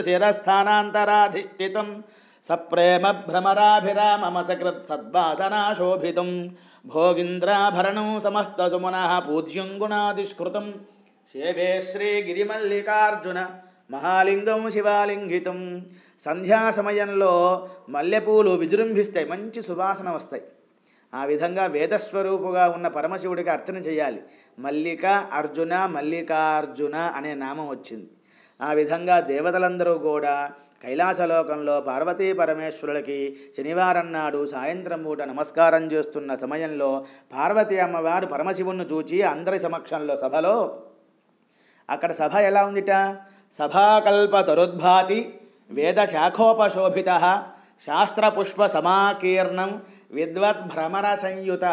శృతశిరస్థానాంతరాధిష్ఠితం సప్రేమ భ్రమరాభిరామమ సకృత్ సద్వాసనాశోభితం భోగింద్రాభరణం సమస్త సుమన పూజ్యం గుణాదిష్కృతం సేవే శ్రీగిరిమల్లికార్జున మహాలింగం శివాలింగితం సంధ్యా సమయంలో మల్లెపూలు విజృంభిస్తాయి మంచి సువాసన వస్తాయి ఆ విధంగా వేదస్వరూపుగా ఉన్న పరమశివుడికి అర్చన చేయాలి మల్లిక అర్జున మల్లికార్జున అనే నామం వచ్చింది ఆ విధంగా దేవతలందరూ కూడా కైలాసలోకంలో పార్వతీ పరమేశ్వరులకి శనివారం నాడు సాయంత్రం పూట నమస్కారం చేస్తున్న సమయంలో పార్వతీ అమ్మవారు పరమశివుణ్ణి చూచి అందరి సమక్షంలో సభలో అక్కడ సభ ఎలా ఉందిట సభాకల్ప తరుద్భాతి వేద శాఖోపశోభిత శాస్త్రపుష్ప సమాకీర్ణం విద్వత్ భ్రమర సంయుత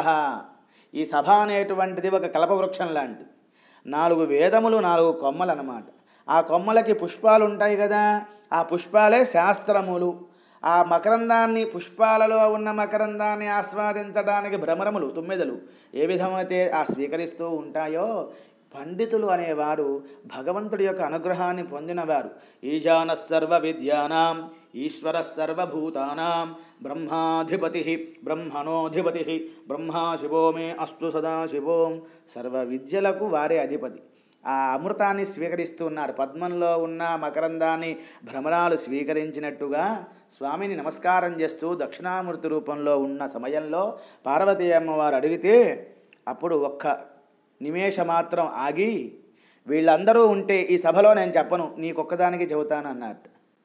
ఈ సభ అనేటువంటిది ఒక కల్పవృక్షం లాంటిది నాలుగు వేదములు నాలుగు కొమ్మలు అన్నమాట ఆ కొమ్మలకి పుష్పాలు ఉంటాయి కదా ఆ పుష్పాలే శాస్త్రములు ఆ మకరందాన్ని పుష్పాలలో ఉన్న మకరందాన్ని ఆస్వాదించడానికి భ్రమరములు తుమ్మెదలు ఏ విధమైతే ఆ స్వీకరిస్తూ ఉంటాయో పండితులు అనేవారు భగవంతుడి యొక్క అనుగ్రహాన్ని పొందినవారు ఈశాన సర్వ విద్యానాం ఈశ్వర సర్వభూతానాం బ్రహ్మాధిపతి బ్రహ్మణోధిపతి బ్రహ్మా శివో మే అస్తు సదా శివోం సర్వ విద్యలకు వారే అధిపతి ఆ అమృతాన్ని స్వీకరిస్తున్నారు పద్మంలో ఉన్న మకరందాన్ని భ్రమరాలు స్వీకరించినట్టుగా స్వామిని నమస్కారం చేస్తూ దక్షిణామూర్తి రూపంలో ఉన్న సమయంలో పార్వతీ అమ్మవారు అడిగితే అప్పుడు ఒక్క నిమేష మాత్రం ఆగి వీళ్ళందరూ ఉంటే ఈ సభలో నేను చెప్పను నీకొక్కదానికి చెబుతాను అన్నట్టు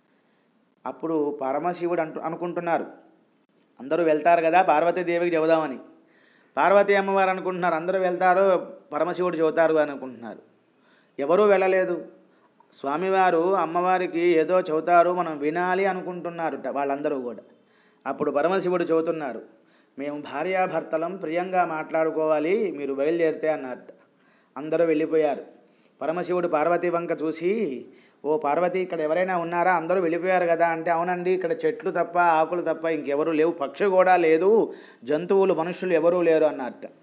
అప్పుడు పరమశివుడు అంటు అనుకుంటున్నారు అందరూ వెళ్తారు కదా పార్వతీదేవికి చెబుదామని పార్వతీ అమ్మవారు అనుకుంటున్నారు అందరూ వెళ్తారు పరమశివుడు చెబుతారు అని అనుకుంటున్నారు ఎవరూ వెళ్ళలేదు స్వామివారు అమ్మవారికి ఏదో చెబుతారు మనం వినాలి అనుకుంటున్నారుట వాళ్ళందరూ కూడా అప్పుడు పరమశివుడు చెబుతున్నారు మేము భార్యాభర్తలం ప్రియంగా మాట్లాడుకోవాలి మీరు బయలుదేరితే అన్నట్టు అందరూ వెళ్ళిపోయారు పరమశివుడు పార్వతీ వంక చూసి ఓ పార్వతి ఇక్కడ ఎవరైనా ఉన్నారా అందరూ వెళ్ళిపోయారు కదా అంటే అవునండి ఇక్కడ చెట్లు తప్ప ఆకులు తప్ప ఇంకెవరూ లేవు పక్షి కూడా లేదు జంతువులు మనుషులు ఎవరూ లేరు అన్నట్టు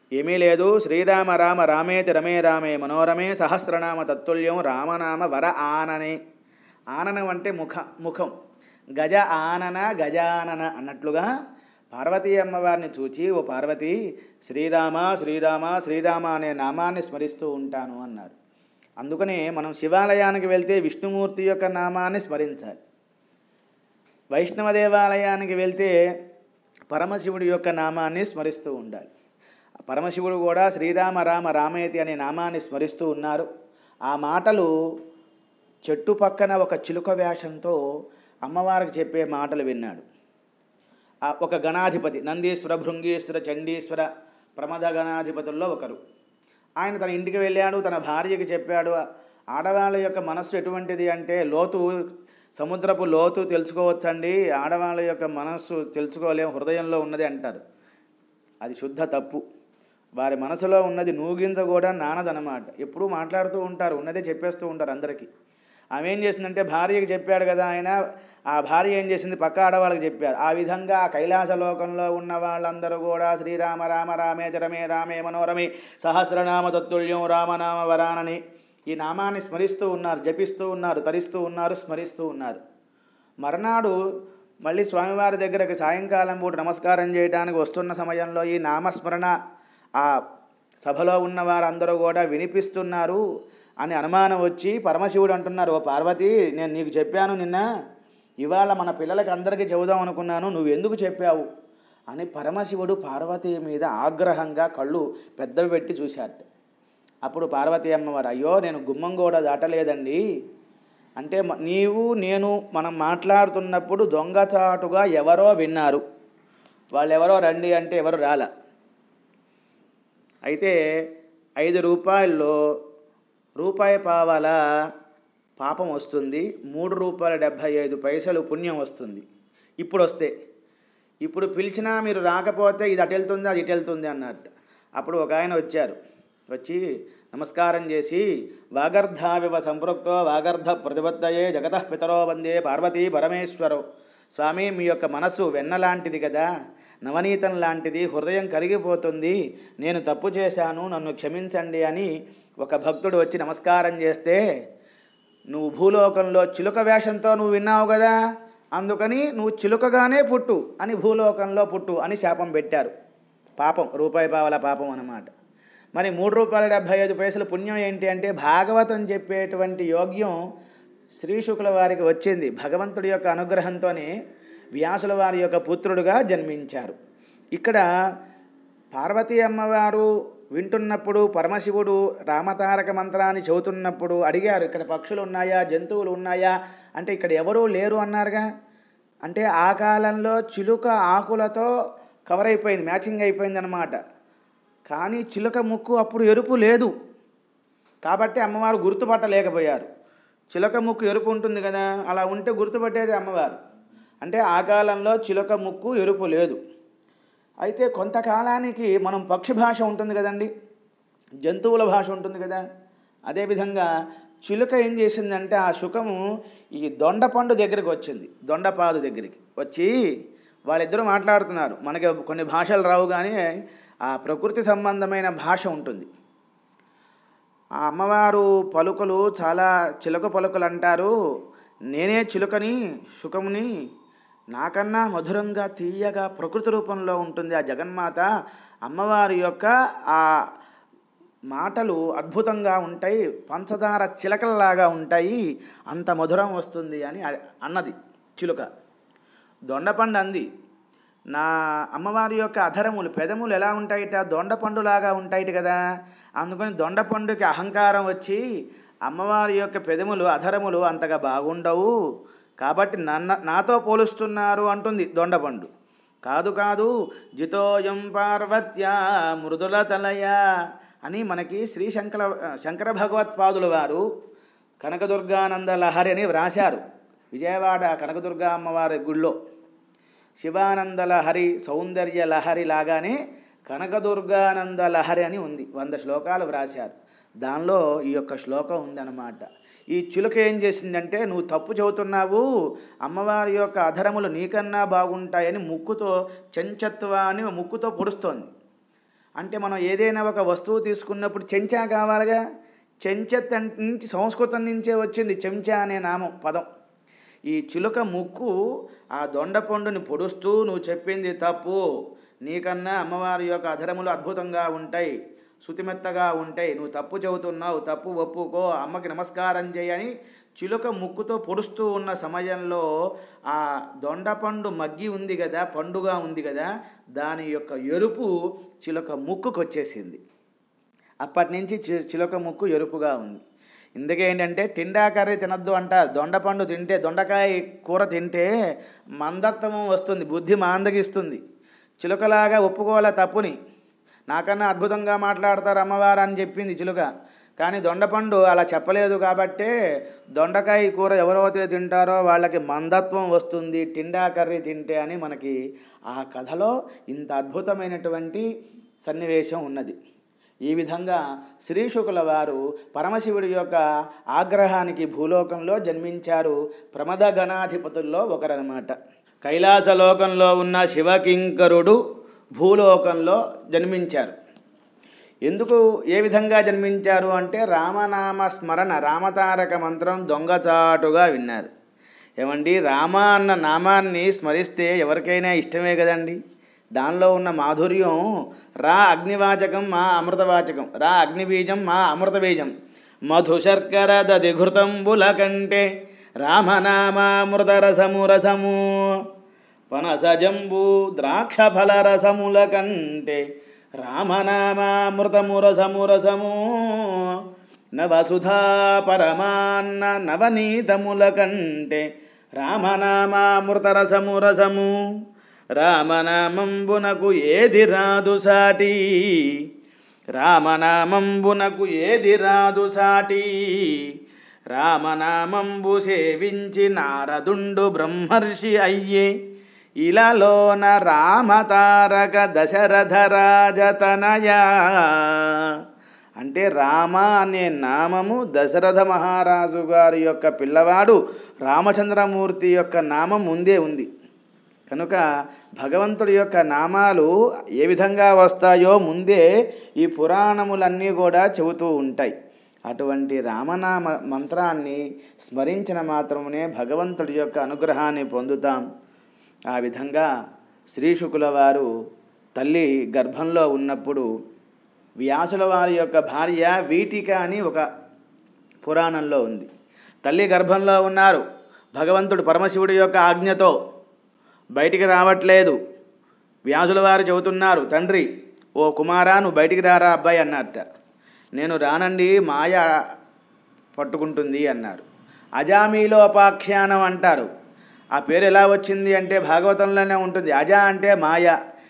ఏమీ లేదు శ్రీరామ రామ రామేతి రమే రామే మనోరమే సహస్రనామ తత్తుల్యం రామనామ వర ఆననే ఆననం అంటే ముఖ ముఖం గజ ఆనన గజానన అన్నట్లుగా పార్వతీ అమ్మవారిని చూచి ఓ పార్వతి శ్రీరామ శ్రీరామ శ్రీరామ అనే నామాన్ని స్మరిస్తూ ఉంటాను అన్నారు అందుకనే మనం శివాలయానికి వెళ్తే విష్ణుమూర్తి యొక్క నామాన్ని స్మరించాలి వైష్ణవ దేవాలయానికి వెళ్తే పరమశివుడి యొక్క నామాన్ని స్మరిస్తూ ఉండాలి ఆ పరమశివుడు కూడా శ్రీరామ రామ రామేతి అనే నామాన్ని స్మరిస్తూ ఉన్నారు ఆ మాటలు చెట్టు పక్కన ఒక చిలుక వేషంతో అమ్మవారికి చెప్పే మాటలు విన్నాడు ఆ ఒక గణాధిపతి నందీశ్వర భృంగీశ్వర చండీశ్వర ప్రమద గణాధిపతుల్లో ఒకరు ఆయన తన ఇంటికి వెళ్ళాడు తన భార్యకి చెప్పాడు ఆడవాళ్ళ యొక్క మనస్సు ఎటువంటిది అంటే లోతు సముద్రపు లోతు తెలుసుకోవచ్చండి ఆడవాళ్ళ యొక్క మనస్సు తెలుసుకోలేం హృదయంలో ఉన్నది అంటారు అది శుద్ధ తప్పు వారి మనసులో ఉన్నది నూగింజ కూడా నానదనమాట ఎప్పుడూ మాట్లాడుతూ ఉంటారు ఉన్నదే చెప్పేస్తూ ఉంటారు అందరికీ ఆమె ఏం చేసిందంటే భార్యకి చెప్పాడు కదా ఆయన ఆ భార్య ఏం చేసింది పక్క ఆడవాళ్ళకి చెప్పారు ఆ విధంగా ఆ కైలాస లోకంలో ఉన్న వాళ్ళందరూ కూడా శ్రీరామ రామ రామే రమే రామే మనోరమే సహస్రనామ తత్తుల్యం రామనామ వరానని ఈ నామాన్ని స్మరిస్తూ ఉన్నారు జపిస్తూ ఉన్నారు తరిస్తూ ఉన్నారు స్మరిస్తూ ఉన్నారు మర్నాడు మళ్ళీ స్వామివారి దగ్గరకు సాయంకాలం పూట నమస్కారం చేయడానికి వస్తున్న సమయంలో ఈ నామస్మరణ ఆ సభలో ఉన్న వారందరూ కూడా వినిపిస్తున్నారు అని అనుమానం వచ్చి పరమశివుడు అంటున్నారు ఓ పార్వతి నేను నీకు చెప్పాను నిన్న ఇవాళ మన పిల్లలకి అందరికీ చెబుదాం అనుకున్నాను నువ్వు ఎందుకు చెప్పావు అని పరమశివుడు పార్వతి మీద ఆగ్రహంగా కళ్ళు పెద్దవి పెట్టి చూశాడు అప్పుడు పార్వతీ అమ్మవారు అయ్యో నేను గుమ్మం కూడా దాటలేదండి అంటే మ- నీవు నేను మనం మాట్లాడుతున్నప్పుడు దొంగచాటుగా ఎవరో విన్నారు వాళ్ళెవరో రండి అంటే ఎవరు రాల అయితే ఐదు రూపాయల్లో రూపాయి పావల పాపం వస్తుంది మూడు రూపాయల డెబ్భై ఐదు పైసలు పుణ్యం వస్తుంది ఇప్పుడు వస్తే ఇప్పుడు పిలిచినా మీరు రాకపోతే ఇది అటు వెళ్తుంది అది ఇటు వెళ్తుంది అన్నట్టు అప్పుడు ఒక ఆయన వచ్చారు వచ్చి నమస్కారం చేసి వాగర్ధావివ సంపృక్తో వాగర్ధ ప్రతిబద్ధయే జగత పితరో వందే పార్వతీ పరమేశ్వరో స్వామి మీ యొక్క మనసు వెన్న లాంటిది కదా నవనీతం లాంటిది హృదయం కరిగిపోతుంది నేను తప్పు చేశాను నన్ను క్షమించండి అని ఒక భక్తుడు వచ్చి నమస్కారం చేస్తే నువ్వు భూలోకంలో చిలుక వేషంతో నువ్వు విన్నావు కదా అందుకని నువ్వు చిలుకగానే పుట్టు అని భూలోకంలో పుట్టు అని శాపం పెట్టారు పాపం రూపాయి పావల పాపం అన్నమాట మరి మూడు రూపాయల డెబ్భై ఐదు పైసలు పుణ్యం ఏంటి అంటే భాగవతం చెప్పేటువంటి యోగ్యం శ్రీ శుక్ల వారికి వచ్చింది భగవంతుడి యొక్క అనుగ్రహంతోనే వ్యాసుల వారి యొక్క పుత్రుడుగా జన్మించారు ఇక్కడ పార్వతీ అమ్మవారు వింటున్నప్పుడు పరమశివుడు రామతారక మంత్రాన్ని చెబుతున్నప్పుడు అడిగారు ఇక్కడ పక్షులు ఉన్నాయా జంతువులు ఉన్నాయా అంటే ఇక్కడ ఎవరూ లేరు అన్నారుగా అంటే ఆ కాలంలో చిలుక ఆకులతో కవర్ అయిపోయింది మ్యాచింగ్ అయిపోయింది అనమాట కానీ చిలుక ముక్కు అప్పుడు ఎరుపు లేదు కాబట్టి అమ్మవారు గుర్తుపట్టలేకపోయారు చిలక ముక్కు ఎరుపు ఉంటుంది కదా అలా ఉంటే గుర్తుపట్టేది అమ్మవారు అంటే ఆ కాలంలో చిలక ముక్కు ఎరుపు లేదు అయితే కొంతకాలానికి మనం పక్షి భాష ఉంటుంది కదండి జంతువుల భాష ఉంటుంది కదా అదేవిధంగా చిలుక ఏం చేసిందంటే ఆ శుకము ఈ దొండపండు దగ్గరికి వచ్చింది దొండపాదు దగ్గరికి వచ్చి వాళ్ళిద్దరూ మాట్లాడుతున్నారు మనకి కొన్ని భాషలు రావు కానీ ఆ ప్రకృతి సంబంధమైన భాష ఉంటుంది ఆ అమ్మవారు పలుకులు చాలా చిలుక పలుకులు అంటారు నేనే చిలుకని శుకముని నాకన్నా మధురంగా తీయగా ప్రకృతి రూపంలో ఉంటుంది ఆ జగన్మాత అమ్మవారి యొక్క ఆ మాటలు అద్భుతంగా ఉంటాయి పంచదార చిలకల్లాగా ఉంటాయి అంత మధురం వస్తుంది అని అ- అన్నది చిలుక దొండపండు అంది నా అమ్మవారి యొక్క అధరములు పెదములు ఎలా ఉంటాయిట దొండపండులాగా ఉంటాయిట కదా అందుకని దొండపండుకి అహంకారం వచ్చి అమ్మవారి యొక్క పెదములు అధరములు అంతగా బాగుండవు కాబట్టి నన్న నాతో పోలుస్తున్నారు అంటుంది దొండపండు కాదు కాదు జితోయం పార్వత్యా మృదుల తలయ అని మనకి శ్రీ శంకర శంకర భగవత్పాదుల వారు కనకదుర్గానంద లహరి అని వ్రాశారు విజయవాడ కనకదుర్గా అమ్మవారి గుళ్ళో శివానంద లహరి సౌందర్య లహరి లాగానే కనకదుర్గానంద లహరి అని ఉంది వంద శ్లోకాలు వ్రాశారు దానిలో ఈ యొక్క శ్లోకం ఉందన్నమాట ఈ చిలుక ఏం చేసిందంటే నువ్వు తప్పు చెబుతున్నావు అమ్మవారి యొక్క అధరములు నీకన్నా బాగుంటాయని ముక్కుతో చెంచత్వ అని ముక్కుతో పొడుస్తోంది అంటే మనం ఏదైనా ఒక వస్తువు తీసుకున్నప్పుడు చెంచా కావాలిగా చెంచా తన్- నుంచి సంస్కృతం నుంచే వచ్చింది చెంచా అనే నామం పదం ఈ చిలుక ముక్కు ఆ దొండపండుని పొడుస్తూ నువ్వు చెప్పింది తప్పు నీకన్నా అమ్మవారి యొక్క అధరములు అద్భుతంగా ఉంటాయి శుతిమెత్తగా ఉంటాయి నువ్వు తప్పు చెబుతున్నావు తప్పు ఒప్పుకో అమ్మకి నమస్కారం చేయని చిలుక ముక్కుతో పొడుస్తూ ఉన్న సమయంలో ఆ దొండపండు మగ్గి ఉంది కదా పండుగా ఉంది కదా దాని యొక్క ఎరుపు చిలుక ముక్కుకు వచ్చేసింది అప్పటి నుంచి చి- చిలుక ముక్కు ఎరుపుగా ఉంది ఇందుకేంటంటే తిండా కర్రీ తినద్దు అంటారు దొండపండు తింటే దొండకాయ కూర తింటే మందత్వము వస్తుంది బుద్ధి మాందగిస్తుంది చిలుకలాగా ఒప్పుకోలే తప్పుని నాకన్నా అద్భుతంగా మాట్లాడతారు అమ్మవారు అని చెప్పింది చిలుక కానీ దొండపండు అలా చెప్పలేదు కాబట్టే దొండకాయ కూర ఎవరైతే తింటారో వాళ్ళకి మందత్వం వస్తుంది టిండా కర్రీ తింటే అని మనకి ఆ కథలో ఇంత అద్భుతమైనటువంటి సన్నివేశం ఉన్నది ఈ విధంగా శ్రీశుకుల వారు పరమశివుడి యొక్క ఆగ్రహానికి భూలోకంలో జన్మించారు ప్రమద గణాధిపతుల్లో ఒకరనమాట కైలాసలోకంలో ఉన్న శివకింకరుడు భూలోకంలో జన్మించారు ఎందుకు ఏ విధంగా జన్మించారు అంటే రామనామ స్మరణ రామతారక మంత్రం దొంగచాటుగా విన్నారు ఏమండి రామ అన్న నామాన్ని స్మరిస్తే ఎవరికైనా ఇష్టమే కదండి దానిలో ఉన్న మాధుర్యం రా అగ్నివాచకం మా అమృతవాచకం రా అగ్నిబీజం మా అమృతబీజం మధు శర్కర దధిఘృతంబుల కంటే రామనామామృత రసము రసము పనసజంబు ద్రాక్ష ఫల రసముల కంటే రామనామామృతము రసము రసము నవసుధా పరమాన్న నవనీతముల కంటే రామనామామృత రసము రసము రామనామంబునకు ఏది రాదు సాటి రామనామంబునకు ఏది రాదు సాటి రామనామంబు సేవించి నారదుండు బ్రహ్మర్షి అయ్యే ఇలాలోన రామతారక దశరథ రాజతనయా అంటే రామ అనే నామము దశరథ మహారాజు గారి యొక్క పిల్లవాడు రామచంద్రమూర్తి యొక్క నామం ముందే ఉంది కనుక భగవంతుడి యొక్క నామాలు ఏ విధంగా వస్తాయో ముందే ఈ పురాణములన్నీ కూడా చెబుతూ ఉంటాయి అటువంటి రామనామ మంత్రాన్ని స్మరించిన మాత్రమునే భగవంతుడి యొక్క అనుగ్రహాన్ని పొందుతాం ఆ విధంగా శ్రీశుకుల వారు తల్లి గర్భంలో ఉన్నప్పుడు వ్యాసుల వారి యొక్క భార్య వీటిక అని ఒక పురాణంలో ఉంది తల్లి గర్భంలో ఉన్నారు భగవంతుడు పరమశివుడి యొక్క ఆజ్ఞతో బయటికి రావట్లేదు వ్యాసుల వారు చెబుతున్నారు తండ్రి ఓ కుమారా నువ్వు బయటికి రారా అబ్బాయి అన్నట్ట నేను రానండి మాయ పట్టుకుంటుంది అన్నారు అజామీలోపాఖ్యానం అంటారు ఆ పేరు ఎలా వచ్చింది అంటే భాగవతంలోనే ఉంటుంది అజా అంటే మాయ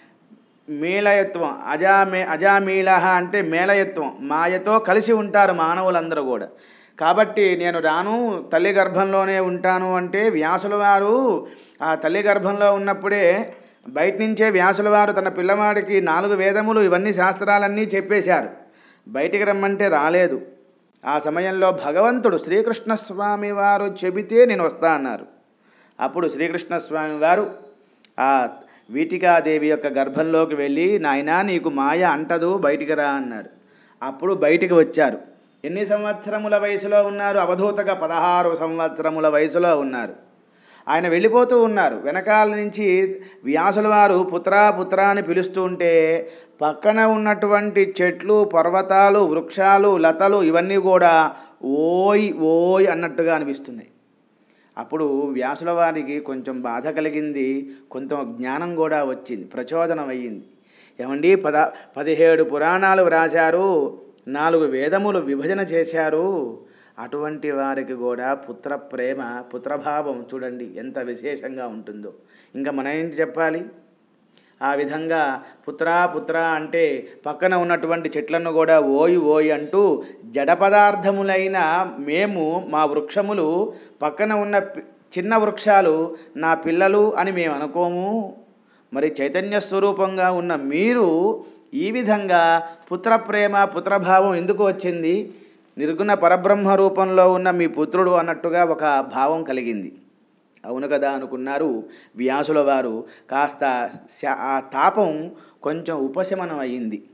మేళయత్వం అజామే అజామీల అంటే మేళయత్వం మాయతో కలిసి ఉంటారు మానవులందరూ కూడా కాబట్టి నేను రాను తల్లి గర్భంలోనే ఉంటాను అంటే వ్యాసుల వారు ఆ తల్లి గర్భంలో ఉన్నప్పుడే బయట నుంచే వ్యాసుల వారు తన పిల్లవాడికి నాలుగు వేదములు ఇవన్నీ శాస్త్రాలన్నీ చెప్పేశారు బయటికి రమ్మంటే రాలేదు ఆ సమయంలో భగవంతుడు శ్రీకృష్ణ స్వామి వారు చెబితే నేను వస్తా అన్నారు అప్పుడు శ్రీకృష్ణ స్వామి వారు ఆ వీటికాదేవి యొక్క గర్భంలోకి వెళ్ళి నాయనా నీకు మాయ అంటదు బయటికి రా అన్నారు అప్పుడు బయటికి వచ్చారు ఎన్ని సంవత్సరముల వయసులో ఉన్నారు అవధూతగా పదహారు సంవత్సరముల వయసులో ఉన్నారు ఆయన వెళ్ళిపోతూ ఉన్నారు వెనకాల నుంచి వ్యాసుల వారు పుత్రా పుత్రా అని పిలుస్తూ ఉంటే పక్కన ఉన్నటువంటి చెట్లు పర్వతాలు వృక్షాలు లతలు ఇవన్నీ కూడా ఓయ్ ఓయ్ అన్నట్టుగా అనిపిస్తున్నాయి అప్పుడు వ్యాసుల వారికి కొంచెం బాధ కలిగింది కొంచెం జ్ఞానం కూడా వచ్చింది ప్రచోదనం అయ్యింది ఏమండి పద పదిహేడు పురాణాలు వ్రాశారు నాలుగు వేదములు విభజన చేశారు అటువంటి వారికి కూడా పుత్ర ప్రేమ పుత్రభావం చూడండి ఎంత విశేషంగా ఉంటుందో ఇంకా మనం ఏంటి చెప్పాలి ఆ విధంగా పుత్రా పుత్ర అంటే పక్కన ఉన్నటువంటి చెట్లను కూడా ఓయి ఓయి అంటూ జడ పదార్థములైన మేము మా వృక్షములు పక్కన ఉన్న పి- చిన్న వృక్షాలు నా పిల్లలు అని మేము అనుకోము మరి చైతన్య స్వరూపంగా ఉన్న మీరు ఈ విధంగా పుత్ర ప్రేమ పుత్రభావం ఎందుకు వచ్చింది నిర్గుణ పరబ్రహ్మ రూపంలో ఉన్న మీ పుత్రుడు అన్నట్టుగా ఒక భావం కలిగింది అవును కదా అనుకున్నారు వ్యాసుల వారు కాస్త శ- ఆ తాపం కొంచెం ఉపశమనం అయ్యింది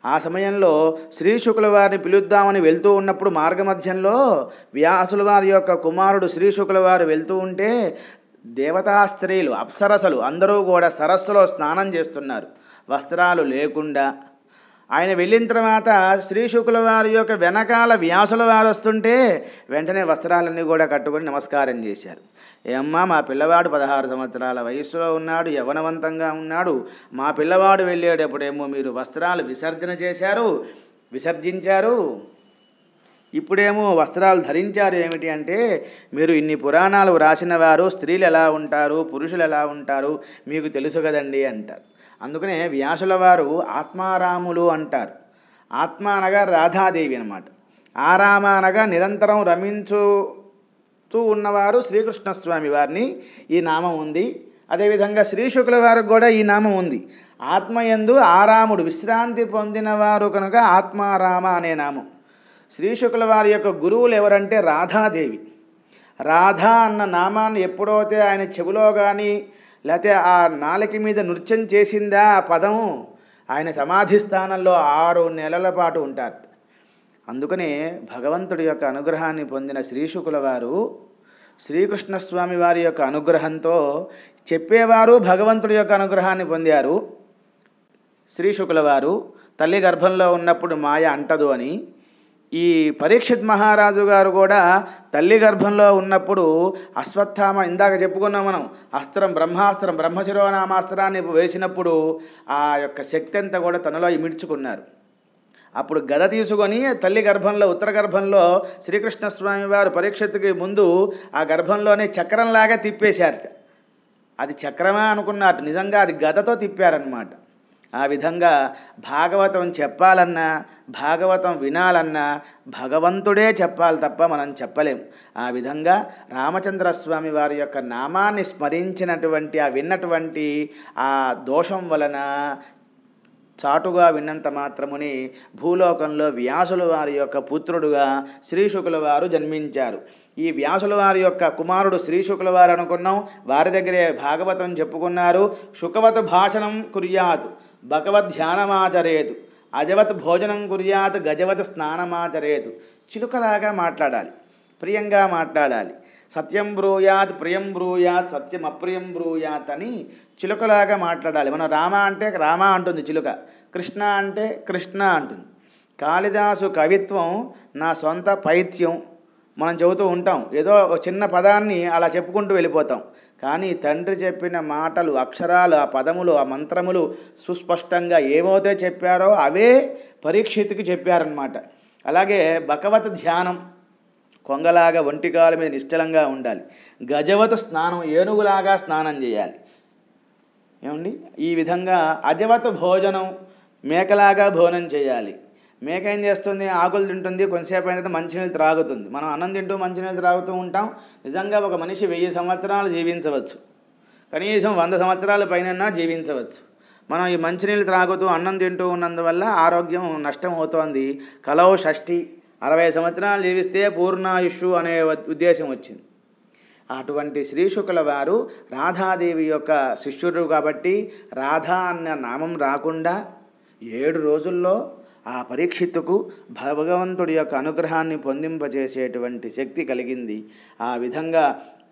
ఆ సమయంలో శ్రీ శుకుల వారిని పిలుద్దామని వెళ్తూ ఉన్నప్పుడు మార్గమధ్యంలో వ్యాసుల వారి యొక్క కుమారుడు శ్రీ శుకుల వారు వెళ్తూ ఉంటే దేవతా స్త్రీలు అప్సరసలు అందరూ కూడా సరస్సులో స్నానం చేస్తున్నారు వస్త్రాలు లేకుండా ఆయన వెళ్ళిన తర్వాత శ్రీ శుకుల వారి యొక్క వెనకాల వ్యాసుల వారు వస్తుంటే వెంటనే వస్త్రాలన్నీ కూడా కట్టుకొని నమస్కారం చేశారు ఏమ్మా మా పిల్లవాడు పదహారు సంవత్సరాల వయస్సులో ఉన్నాడు యవనవంతంగా ఉన్నాడు మా పిల్లవాడు వెళ్ళేటప్పుడేమో మీరు వస్త్రాలు విసర్జన చేశారు విసర్జించారు ఇప్పుడేమో వస్త్రాలు ధరించారు ఏమిటి అంటే మీరు ఇన్ని పురాణాలు వ్రాసిన వారు స్త్రీలు ఎలా ఉంటారు పురుషులు ఎలా ఉంటారు మీకు తెలుసు కదండి అంటారు అందుకనే వ్యాసుల వారు ఆత్మారాములు అంటారు ఆత్మ అనగా రాధాదేవి అనమాట ఆరామ అనగా నిరంతరం రమించుతూ ఉన్నవారు శ్రీకృష్ణస్వామి వారిని ఈ నామం ఉంది అదేవిధంగా శ్రీ శుక్ల వారికి కూడా ఈ నామం ఉంది ఆత్మయందు ఆరాముడు విశ్రాంతి పొందినవారు కనుక ఆత్మారామ అనే నామం శ్రీ శుక్ల వారి యొక్క గురువులు ఎవరంటే రాధాదేవి రాధా అన్న నామాన్ని ఎప్పుడైతే ఆయన చెవిలో కానీ లేకపోతే ఆ నాలుక మీద నృత్యం చేసిందా ఆ పదం ఆయన సమాధి స్థానంలో ఆరు నెలల పాటు ఉంటారు అందుకనే భగవంతుడి యొక్క అనుగ్రహాన్ని పొందిన శ్రీశుకుల వారు శ్రీకృష్ణస్వామి వారి యొక్క అనుగ్రహంతో చెప్పేవారు భగవంతుడి యొక్క అనుగ్రహాన్ని పొందారు శ్రీశుకుల వారు తల్లి గర్భంలో ఉన్నప్పుడు మాయ అంటదు అని ఈ పరీక్షిత్ మహారాజు గారు కూడా తల్లి గర్భంలో ఉన్నప్పుడు అశ్వత్థామ ఇందాక చెప్పుకున్నాం మనం అస్త్రం బ్రహ్మాస్త్రం బ్రహ్మశిరోనామాస్త్రాన్ని వేసినప్పుడు ఆ యొక్క శక్తి అంతా కూడా తనలో ఇమిడ్చుకున్నారు అప్పుడు గద తీసుకొని తల్లి గర్భంలో ఉత్తర గర్భంలో శ్రీకృష్ణస్వామి వారు పరీక్షత్తుకి ముందు ఆ గర్భంలోనే చక్రంలాగా తిప్పేశారట అది చక్రమా అనుకున్నారు నిజంగా అది గదతో తిప్పారనమాట ఆ విధంగా భాగవతం చెప్పాలన్నా భాగవతం వినాలన్నా భగవంతుడే చెప్పాలి తప్ప మనం చెప్పలేం ఆ విధంగా రామచంద్రస్వామి వారి యొక్క నామాన్ని స్మరించినటువంటి ఆ విన్నటువంటి ఆ దోషం వలన చాటుగా విన్నంత మాత్రముని భూలోకంలో వ్యాసుల వారి యొక్క పుత్రుడుగా శ్రీశుకుల వారు జన్మించారు ఈ వ్యాసుల వారి యొక్క కుమారుడు శ్రీశుకుల వారు అనుకున్నాం వారి దగ్గరే భాగవతం చెప్పుకున్నారు శుకవత్ భాషణం కుర్యాత్ భగవద్ ధ్యానమాచరేతు అజవత్ భోజనం కుర్యాత్ గజవత్ స్నానమాచరేతు చిలుకలాగా మాట్లాడాలి ప్రియంగా మాట్లాడాలి సత్యం బ్రూయాత్ ప్రియం బ్రూయాత్ సత్యం అప్రియం బ్రూయాత్ అని చిలుకలాగా మాట్లాడాలి మనం రామ అంటే రామ అంటుంది చిలుక కృష్ణ అంటే కృష్ణ అంటుంది కాళిదాసు కవిత్వం నా సొంత పైత్యం మనం చెబుతూ ఉంటాం ఏదో ఒక చిన్న పదాన్ని అలా చెప్పుకుంటూ వెళ్ళిపోతాం కానీ తండ్రి చెప్పిన మాటలు అక్షరాలు ఆ పదములు ఆ మంత్రములు సుస్పష్టంగా ఏమవుతే చెప్పారో అవే పరీక్షిత్కి చెప్పారనమాట అలాగే భగవత్ ధ్యానం కొంగలాగా ఒంటికాల మీద నిశ్చలంగా ఉండాలి గజవత స్నానం ఏనుగులాగా స్నానం చేయాలి ఏమండి ఈ విధంగా అజవత భోజనం మేకలాగా భోజనం చేయాలి మేక ఏం చేస్తుంది ఆకులు తింటుంది కొంతసేపు అయిన తర్వాత మంచినీళ్ళు త్రాగుతుంది మనం అన్నం తింటూ మంచినీళ్ళు త్రాగుతూ ఉంటాం నిజంగా ఒక మనిషి వెయ్యి సంవత్సరాలు జీవించవచ్చు కనీసం వంద సంవత్సరాల పైన జీవించవచ్చు మనం ఈ మంచినీళ్ళు త్రాగుతూ అన్నం తింటూ ఉన్నందువల్ల ఆరోగ్యం నష్టం అవుతోంది కలవు షష్ఠి అరవై సంవత్సరాలు జీవిస్తే పూర్ణాయుషు అనే ఉద్దేశం వచ్చింది అటువంటి శ్రీశుకుల వారు రాధాదేవి యొక్క శిష్యుడు కాబట్టి రాధా అన్న నామం రాకుండా ఏడు రోజుల్లో ఆ పరీక్షిత్తుకు భగవంతుడి యొక్క అనుగ్రహాన్ని పొందింపజేసేటువంటి శక్తి కలిగింది ఆ విధంగా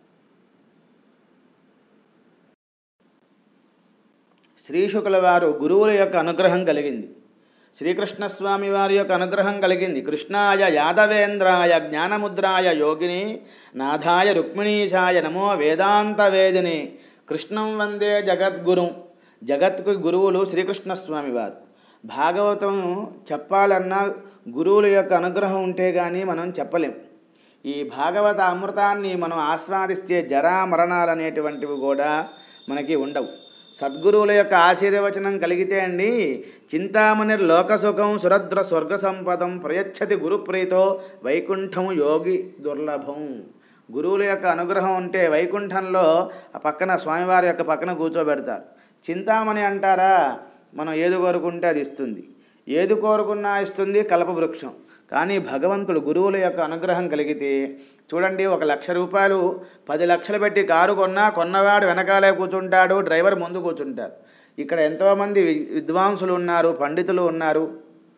శ్రీశుకుల వారు గురువుల యొక్క అనుగ్రహం కలిగింది శ్రీకృష్ణస్వామి వారి యొక్క అనుగ్రహం కలిగింది కృష్ణాయ యాదవేంద్రాయ జ్ఞానముద్రాయ యోగిని నాథాయ రుక్మిణీశాయ నమో వేదాంత వేదిని కృష్ణం వందే జగద్గురు జగత్కు గురువులు శ్రీకృష్ణస్వామి వారు భాగవతం చెప్పాలన్నా గురువుల యొక్క అనుగ్రహం ఉంటే కానీ మనం చెప్పలేం ఈ భాగవత అమృతాన్ని మనం ఆస్వాదిస్తే జరా మరణాలు అనేటువంటివి కూడా మనకి ఉండవు సద్గురువుల యొక్క ఆశీర్వచనం కలిగితే అండి చింతామణి లోకసుఖం సురద్ర స్వర్గ సంపదం ప్రయచ్చతి గురుప్రీతో వైకుంఠం యోగి దుర్లభం గురువుల యొక్క అనుగ్రహం ఉంటే వైకుంఠంలో ఆ పక్కన స్వామివారి యొక్క పక్కన కూర్చోబెడతారు చింతామణి అంటారా మనం ఏది కోరుకుంటే అది ఇస్తుంది ఏది కోరుకున్నా ఇస్తుంది కల్పవృక్షం కానీ భగవంతుడు గురువుల యొక్క అనుగ్రహం కలిగితే చూడండి ఒక లక్ష రూపాయలు పది లక్షలు పెట్టి కారు కొన్నా కొన్నవాడు వెనకాలే కూర్చుంటాడు డ్రైవర్ ముందు కూర్చుంటారు ఇక్కడ ఎంతోమంది వి- విద్వాంసులు ఉన్నారు పండితులు ఉన్నారు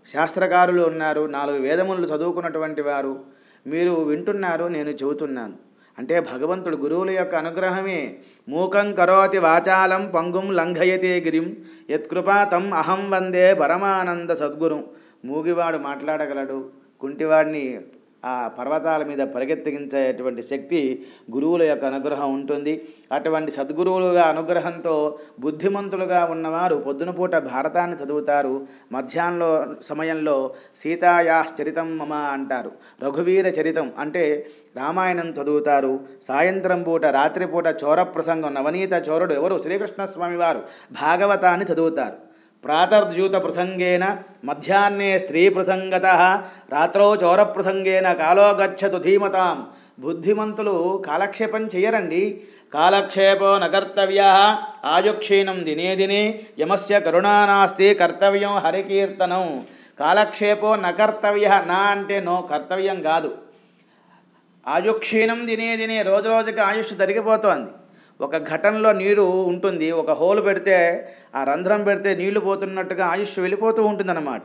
శాస్త్రకారులు ఉన్నారు నాలుగు వేదములు చదువుకున్నటువంటి వారు మీరు వింటున్నారు నేను చెబుతున్నాను అంటే భగవంతుడు గురువుల యొక్క అనుగ్రహమే మూకం కరోతి వాచాలం పంగుం లంఘయతే గిరిం యత్కృపా తం అహం వందే పరమానంద సద్గురు మూగివాడు మాట్లాడగలడు కుంటివాడిని ఆ పర్వతాల మీద పరిగెత్తించేటువంటి శక్తి గురువుల యొక్క అనుగ్రహం ఉంటుంది అటువంటి సద్గురువులుగా అనుగ్రహంతో బుద్ధిమంతులుగా ఉన్నవారు పొద్దునపూట భారతాన్ని చదువుతారు మధ్యాహ్నంలో సమయంలో సీతాయాశ్చరితం మమ అంటారు రఘువీర చరితం అంటే రామాయణం చదువుతారు సాయంత్రం పూట రాత్రిపూట చోర ప్రసంగం నవనీత చోరుడు ఎవరు శ్రీకృష్ణస్వామి వారు భాగవతాన్ని చదువుతారు ప్రాతర్జ్యూత ప్రసంగేన మధ్యాహ్నే స్త్రీ ప్రసంగత రాత్రో చౌర ప్రసంగేన కాలో గచ్చతు ధీమతాం బుద్ధిమంతులు కాలక్షేపం చేయరండి కాలక్షేపో నకర్తవ్య ఆయుక్షీణం దినే దినే యమస్య కరుణా నాస్తి కర్తవ్యం హరికీర్తనం కాలక్షేపో నకర్తవ్య నా అంటే నో కర్తవ్యం కాదు ఆయుక్షీణం దినే దినే రోజు రోజుకి ఆయుష్ తరిగిపోతోంది ఒక ఘటనలో నీరు ఉంటుంది ఒక హోల్ పెడితే ఆ రంధ్రం పెడితే నీళ్లు పోతున్నట్టుగా ఆయుష్ వెళ్ళిపోతూ ఉంటుందన్నమాట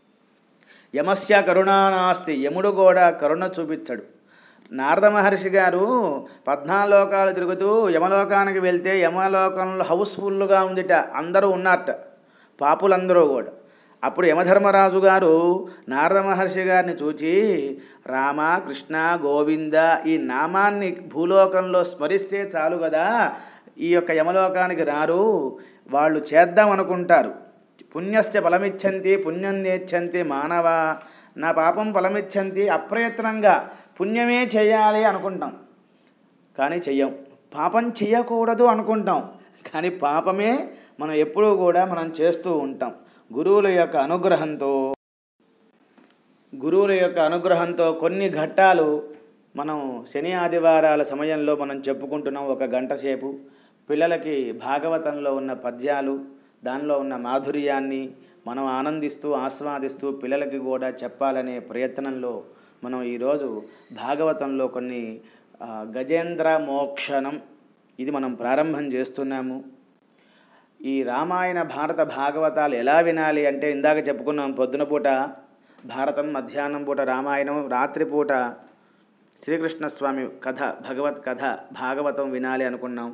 యమస్య కరుణానాస్తి యముడు కూడా కరుణ చూపించడు నారద మహర్షి గారు పద్నాలుగు లోకాలు తిరుగుతూ యమలోకానికి వెళ్తే యమలోకంలో హౌస్ఫుల్గా ఉందిట అందరూ ఉన్నారట పాపులందరూ కూడా అప్పుడు యమధర్మరాజు గారు నారద మహర్షి గారిని చూచి రామ కృష్ణ గోవింద ఈ నామాన్ని భూలోకంలో స్మరిస్తే చాలు కదా ఈ యొక్క యమలోకానికి రారు వాళ్ళు చేద్దాం అనుకుంటారు పుణ్యస్య ఫలమిచ్చంతి పుణ్యం నేర్చంతి మానవ నా పాపం ఫలమిచ్చంతి అప్రయత్నంగా పుణ్యమే చేయాలి అనుకుంటాం కానీ చెయ్యం పాపం చెయ్యకూడదు అనుకుంటాం కానీ పాపమే మనం ఎప్పుడూ కూడా మనం చేస్తూ ఉంటాం గురువుల యొక్క అనుగ్రహంతో గురువుల యొక్క అనుగ్రహంతో కొన్ని ఘట్టాలు మనం శని ఆదివారాల సమయంలో మనం చెప్పుకుంటున్నాం ఒక గంట సేపు పిల్లలకి భాగవతంలో ఉన్న పద్యాలు దానిలో ఉన్న మాధుర్యాన్ని మనం ఆనందిస్తూ ఆస్వాదిస్తూ పిల్లలకి కూడా చెప్పాలనే ప్రయత్నంలో మనం ఈరోజు భాగవతంలో కొన్ని ఆ, గజేంద్ర మోక్షణం ఇది మనం ప్రారంభం చేస్తున్నాము ఈ రామాయణ భారత భాగవతాలు ఎలా వినాలి అంటే ఇందాక చెప్పుకున్నాం పొద్దున పూట భారతం మధ్యాహ్నం పూట రామాయణం రాత్రిపూట శ్రీకృష్ణస్వామి కథ భగవత్ కథ భాగవతం వినాలి అనుకున్నాం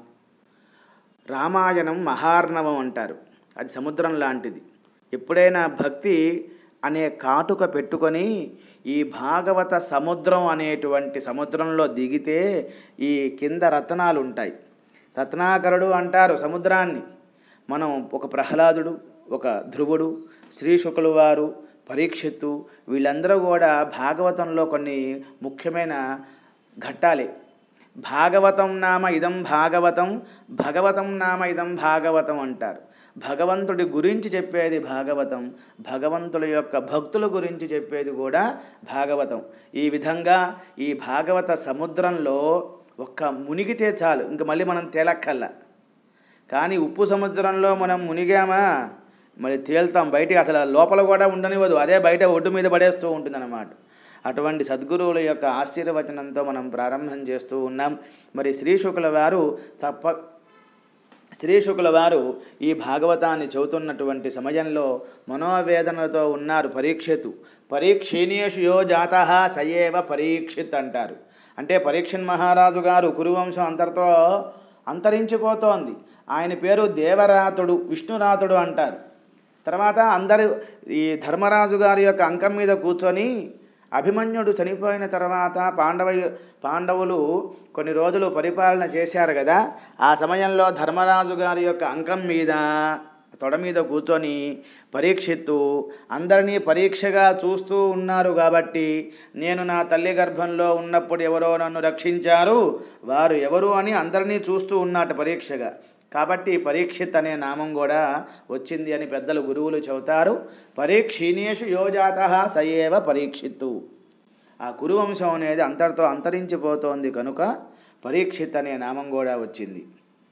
రామాయణం మహార్ణవం అంటారు అది సముద్రం లాంటిది ఎప్పుడైనా భక్తి అనే కాటుక పెట్టుకొని ఈ భాగవత సముద్రం అనేటువంటి సముద్రంలో దిగితే ఈ కింద రత్నాలు ఉంటాయి రత్నాకరుడు అంటారు సముద్రాన్ని మనం ఒక ప్రహ్లాదుడు ఒక ధ్రువుడు శ్రీ శుకులు వారు పరీక్షిత్తు వీళ్ళందరూ కూడా భాగవతంలో కొన్ని ముఖ్యమైన ఘట్టాలే భాగవతం నామ ఇదం భాగవతం భగవతం నామ ఇదం భాగవతం అంటారు భగవంతుడి గురించి చెప్పేది భాగవతం భగవంతుడి యొక్క భక్తుల గురించి చెప్పేది కూడా భాగవతం ఈ విధంగా ఈ భాగవత సముద్రంలో ఒక్క మునిగితే చాలు ఇంక మళ్ళీ మనం తేలక్కల్లా కానీ ఉప్పు సముద్రంలో మనం మునిగామా మరి తేల్తాం బయటికి అసలు లోపల కూడా ఉండనివ్వదు అదే బయట ఒడ్డు మీద పడేస్తూ ఉంటుందన్నమాట అటువంటి సద్గురువుల యొక్క ఆశీర్వచనంతో మనం ప్రారంభం చేస్తూ ఉన్నాం మరి శ్రీ శుకుల వారు తప్ప శ్రీ శుకుల వారు ఈ భాగవతాన్ని చెబుతున్నటువంటి సమయంలో మనోవేదనలతో ఉన్నారు పరీక్షితు పరీక్షీణేషు యో జాత సయేవ పరీక్షిత్ అంటారు అంటే పరీక్షన్ మహారాజు గారు కురువంశం అంతటితో అంతరించిపోతోంది ఆయన పేరు దేవరాతుడు విష్ణురాతుడు అంటారు తర్వాత అందరు ఈ ధర్మరాజు గారి యొక్క అంకం మీద కూర్చొని అభిమన్యుడు చనిపోయిన తర్వాత పాండవ పాండవులు కొన్ని రోజులు పరిపాలన చేశారు కదా ఆ సమయంలో ధర్మరాజు గారి యొక్క అంకం మీద తొడ మీద కూర్చొని పరీక్షిత్తు అందరినీ పరీక్షగా చూస్తూ ఉన్నారు కాబట్టి నేను నా తల్లి గర్భంలో ఉన్నప్పుడు ఎవరో నన్ను రక్షించారు వారు ఎవరు అని అందరినీ చూస్తూ ఉన్నట్టు పరీక్షగా కాబట్టి పరీక్షిత్ అనే నామం కూడా వచ్చింది అని పెద్దలు గురువులు చెబుతారు పరీక్షీణేషు యోజాత సయేవ పరీక్షిత్తు ఆ కురువంశం అనేది అంతటితో అంతరించిపోతోంది కనుక పరీక్షిత్ అనే నామం కూడా వచ్చింది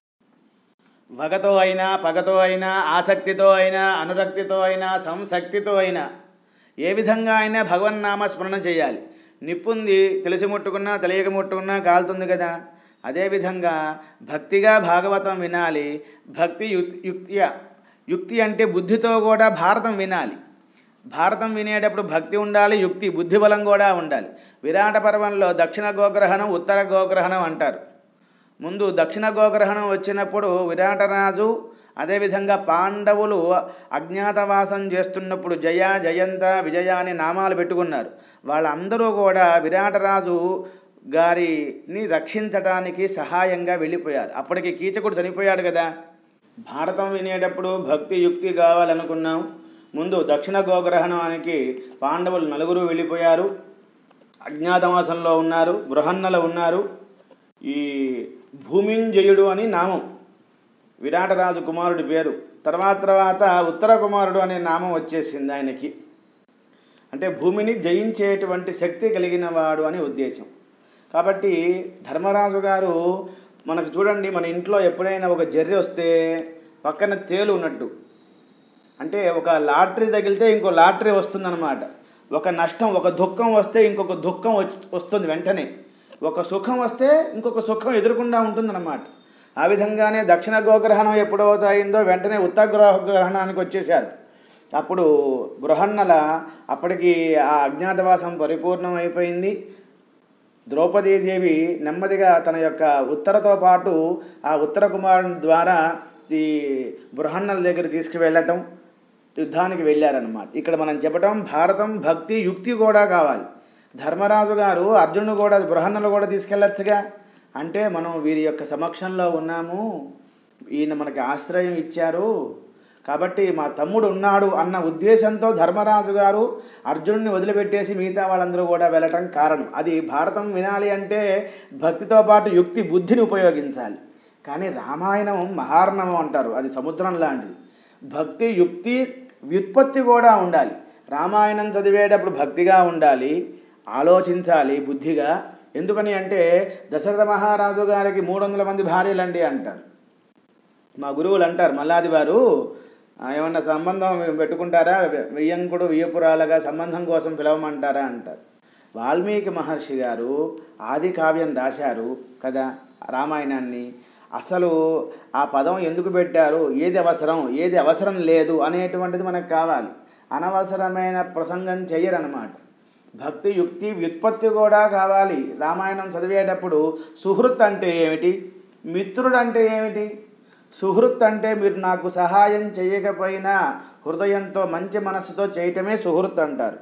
వగతో అయినా పగతో అయినా ఆసక్తితో అయినా అనురక్తితో అయినా సంసక్తితో అయినా ఏ విధంగా అయినా భగవన్నామ స్మరణ చేయాలి నిప్పుంది తెలిసి ముట్టుకున్నా తెలియక ముట్టుకున్నా కాలుతుంది కదా అదేవిధంగా భక్తిగా భాగవతం వినాలి భక్తి యుక్ యుక్తియ యుక్తి అంటే బుద్ధితో కూడా భారతం వినాలి భారతం వినేటప్పుడు భక్తి ఉండాలి యుక్తి బుద్ధి బలం కూడా ఉండాలి విరాట పర్వంలో దక్షిణ గోగ్రహణం ఉత్తర గోగ్రహణం అంటారు ముందు దక్షిణ గోగ్రహణం వచ్చినప్పుడు విరాటరాజు అదేవిధంగా పాండవులు అజ్ఞాతవాసం చేస్తున్నప్పుడు జయ జయంత విజయ అని నామాలు పెట్టుకున్నారు వాళ్ళందరూ కూడా విరాటరాజు గారిని రక్షించటానికి సహాయంగా వెళ్ళిపోయారు అప్పటికి కీచకుడు చనిపోయాడు కదా భారతం వినేటప్పుడు భక్తి యుక్తి కావాలనుకున్నాం ముందు దక్షిణ గోగ్రహణానికి పాండవులు నలుగురు వెళ్ళిపోయారు అజ్ఞాతవాసంలో ఉన్నారు బృహన్నలు ఉన్నారు ఈ భూమింజయుడు అని నామం విరాటరాజు కుమారుడి పేరు తర్వాత తర్వాత ఉత్తర కుమారుడు అనే నామం వచ్చేసింది ఆయనకి అంటే భూమిని జయించేటువంటి శక్తి కలిగిన వాడు అని ఉద్దేశం కాబట్టి ధర్మరాజు గారు మనకు చూడండి మన ఇంట్లో ఎప్పుడైనా ఒక జర్రి వస్తే పక్కన తేలు ఉన్నట్టు అంటే ఒక లాటరీ తగిలితే ఇంకో లాటరీ వస్తుందన్నమాట ఒక నష్టం ఒక దుఃఖం వస్తే ఇంకొక దుఃఖం వచ్చి వస్తుంది వెంటనే ఒక సుఖం వస్తే ఇంకొక సుఖం ఎదురకుండా ఉంటుందన్నమాట ఆ విధంగానే దక్షిణ గోగ్రహణం ఎప్పుడవుతాయిందో వెంటనే ఉత్తర గ్రహణానికి వచ్చేసారు అప్పుడు బృహన్నల అప్పటికి ఆ అజ్ఞాతవాసం పరిపూర్ణమైపోయింది ద్రౌపదీదేవి నెమ్మదిగా తన యొక్క ఉత్తరతో పాటు ఆ ఉత్తర కుమారుని ద్వారా ఈ బృహన్నల దగ్గర తీసుకువెళ్ళటం యుద్ధానికి వెళ్ళారనమాట ఇక్కడ మనం చెప్పటం భారతం భక్తి యుక్తి కూడా కావాలి ధర్మరాజు గారు అర్జునుడు కూడా బృహన్నలు కూడా తీసుకెళ్ళొచ్చుగా అంటే మనం వీరి యొక్క సమక్షంలో ఉన్నాము ఈయన మనకి ఆశ్రయం ఇచ్చారు కాబట్టి మా తమ్ముడు ఉన్నాడు అన్న ఉద్దేశంతో ధర్మరాజు గారు అర్జునుడిని వదిలిపెట్టేసి మిగతా వాళ్ళందరూ కూడా వెళ్ళటం కారణం అది భారతం వినాలి అంటే భక్తితో పాటు యుక్తి బుద్ధిని ఉపయోగించాలి కానీ రామాయణం మహార్ణవం అంటారు అది సముద్రం లాంటిది భక్తి యుక్తి వ్యుత్పత్తి కూడా ఉండాలి రామాయణం చదివేటప్పుడు భక్తిగా ఉండాలి ఆలోచించాలి బుద్ధిగా ఎందుకని అంటే దశరథ మహారాజు గారికి మూడు వందల మంది భార్యలండి అంటారు మా గురువులు అంటారు మల్లాది వారు "ఆ, ఏమన్నా సంబంధం పెట్టుకుంటారా వెయ్యంకుడు వియ్యపురాలుగా సంబంధం కోసం పిలవమంటారా అంటారు వాల్మీకి మహర్షి గారు ఆది కావ్యం రాశారు కదా రామాయణాన్ని అసలు ఆ పదం ఎందుకు పెట్టారు ఏది అవసరం ఏది అవసరం లేదు అనేటువంటిది మనకు కావాలి అనవసరమైన ప్రసంగం చెయ్యరనమాట భక్తి యుక్తి వ్యుత్పత్తి కూడా కావాలి రామాయణం చదివేటప్పుడు సుహృత్ అంటే ఏమిటి మిత్రుడు అంటే ఏమిటి సుహృత్ అంటే మీరు నాకు సహాయం చేయకపోయినా హృదయంతో మంచి మనస్సుతో చేయటమే సుహృత్ అంటారు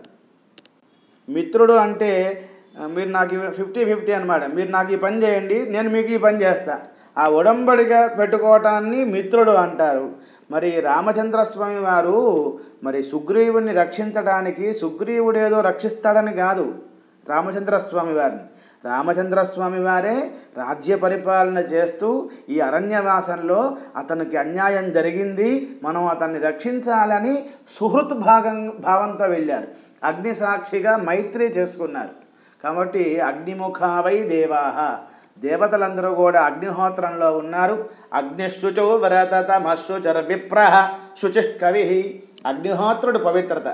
మిత్రుడు అంటే ఆ, మీరు నాకు ఫిఫ్టీ ఫిఫ్టీ అనమాట మీరు నాకు ఈ పని చేయండి నేను మీకు ఈ పని చేస్తా ఆ ఉడంబడిగా పెట్టుకోవటాన్ని మిత్రుడు అంటారు మరి రామచంద్ర స్వామి వారు మరి సుగ్రీవుని రక్షించడానికి సుగ్రీవుడు ఏదో రక్షిస్తాడని కాదు రామచంద్ర స్వామి వారిని రామచంద్ర స్వామి వారే రాజ్య పరిపాలన చేస్తూ ఈ అరణ్యవాసంలో అతనికి అన్యాయం జరిగింది మనం అతన్ని రక్షించాలని సుహృత్ భాగం భావంతో వెళ్ళారు అగ్ని సాక్షిగా మైత్రి చేసుకున్నారు కాబట్టి అగ్నిముఖావై దేవాహ దేవతలందరూ కూడా అగ్నిహోత్రంలో ఉన్నారు అగ్నిశుచో వరతత మశుచర విప్రహ శుచి కవి అగ్నిహోత్రుడు పవిత్రత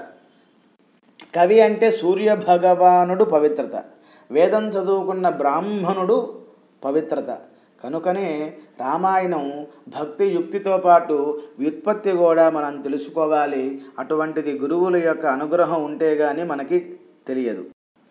కవి అంటే సూర్య భగవానుడు పవిత్రత వేదం చదువుకున్న బ్రాహ్మణుడు పవిత్రత కనుకనే రామాయణం భక్తి యుక్తితో పాటు వ్యుత్పత్తి కూడా మనం తెలుసుకోవాలి అటువంటిది గురువుల యొక్క అనుగ్రహం ఉంటే కానీ మనకి తెలియదు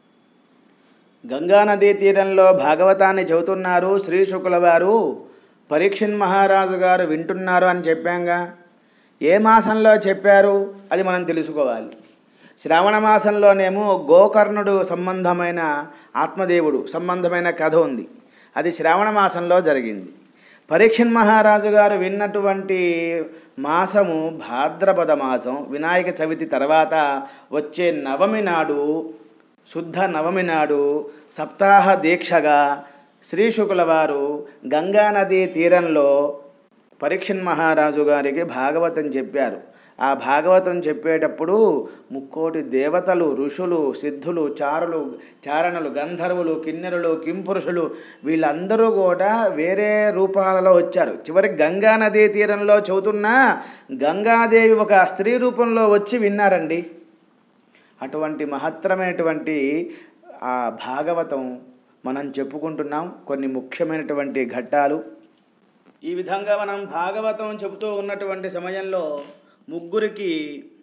గంగానదీ తీరంలో భాగవతాన్ని చెబుతున్నారు శ్రీ శుకుల వారు పరీక్షణ్ మహారాజు గారు వింటున్నారు అని చెప్పాంగా ఏ మాసంలో చెప్పారు అది మనం తెలుసుకోవాలి శ్రావణ మాసంలోనేమో గోకర్ణుడు సంబంధమైన ఆత్మదేవుడు సంబంధమైన కథ ఉంది అది శ్రావణ మాసంలో జరిగింది పరీక్షణ్ మహారాజు గారు విన్నటువంటి మాసము భాద్రపద మాసం వినాయక చవితి తర్వాత వచ్చే నవమి నాడు శుద్ధ నవమి నాడు సప్తాహ దీక్షగా శ్రీ శుకుల వారు గంగానదీ తీరంలో పరీక్షణ్ మహారాజు గారికి భాగవతం చెప్పారు ఆ భాగవతం చెప్పేటప్పుడు ముక్కోటి దేవతలు ఋషులు సిద్ధులు చారులు చారణులు గంధర్వులు కిన్నెరులు కింపురుషులు వీళ్ళందరూ కూడా వేరే రూపాలలో వచ్చారు చివరికి గంగా నదీ తీరంలో చెబుతున్నా గంగాదేవి ఒక స్త్రీ రూపంలో వచ్చి విన్నారండి అటువంటి మహత్తరమైనటువంటి ఆ భాగవతం మనం చెప్పుకుంటున్నాం కొన్ని ముఖ్యమైనటువంటి ఘట్టాలు ఈ విధంగా మనం భాగవతం చెబుతూ ఉన్నటువంటి సమయంలో ముగ్గురికి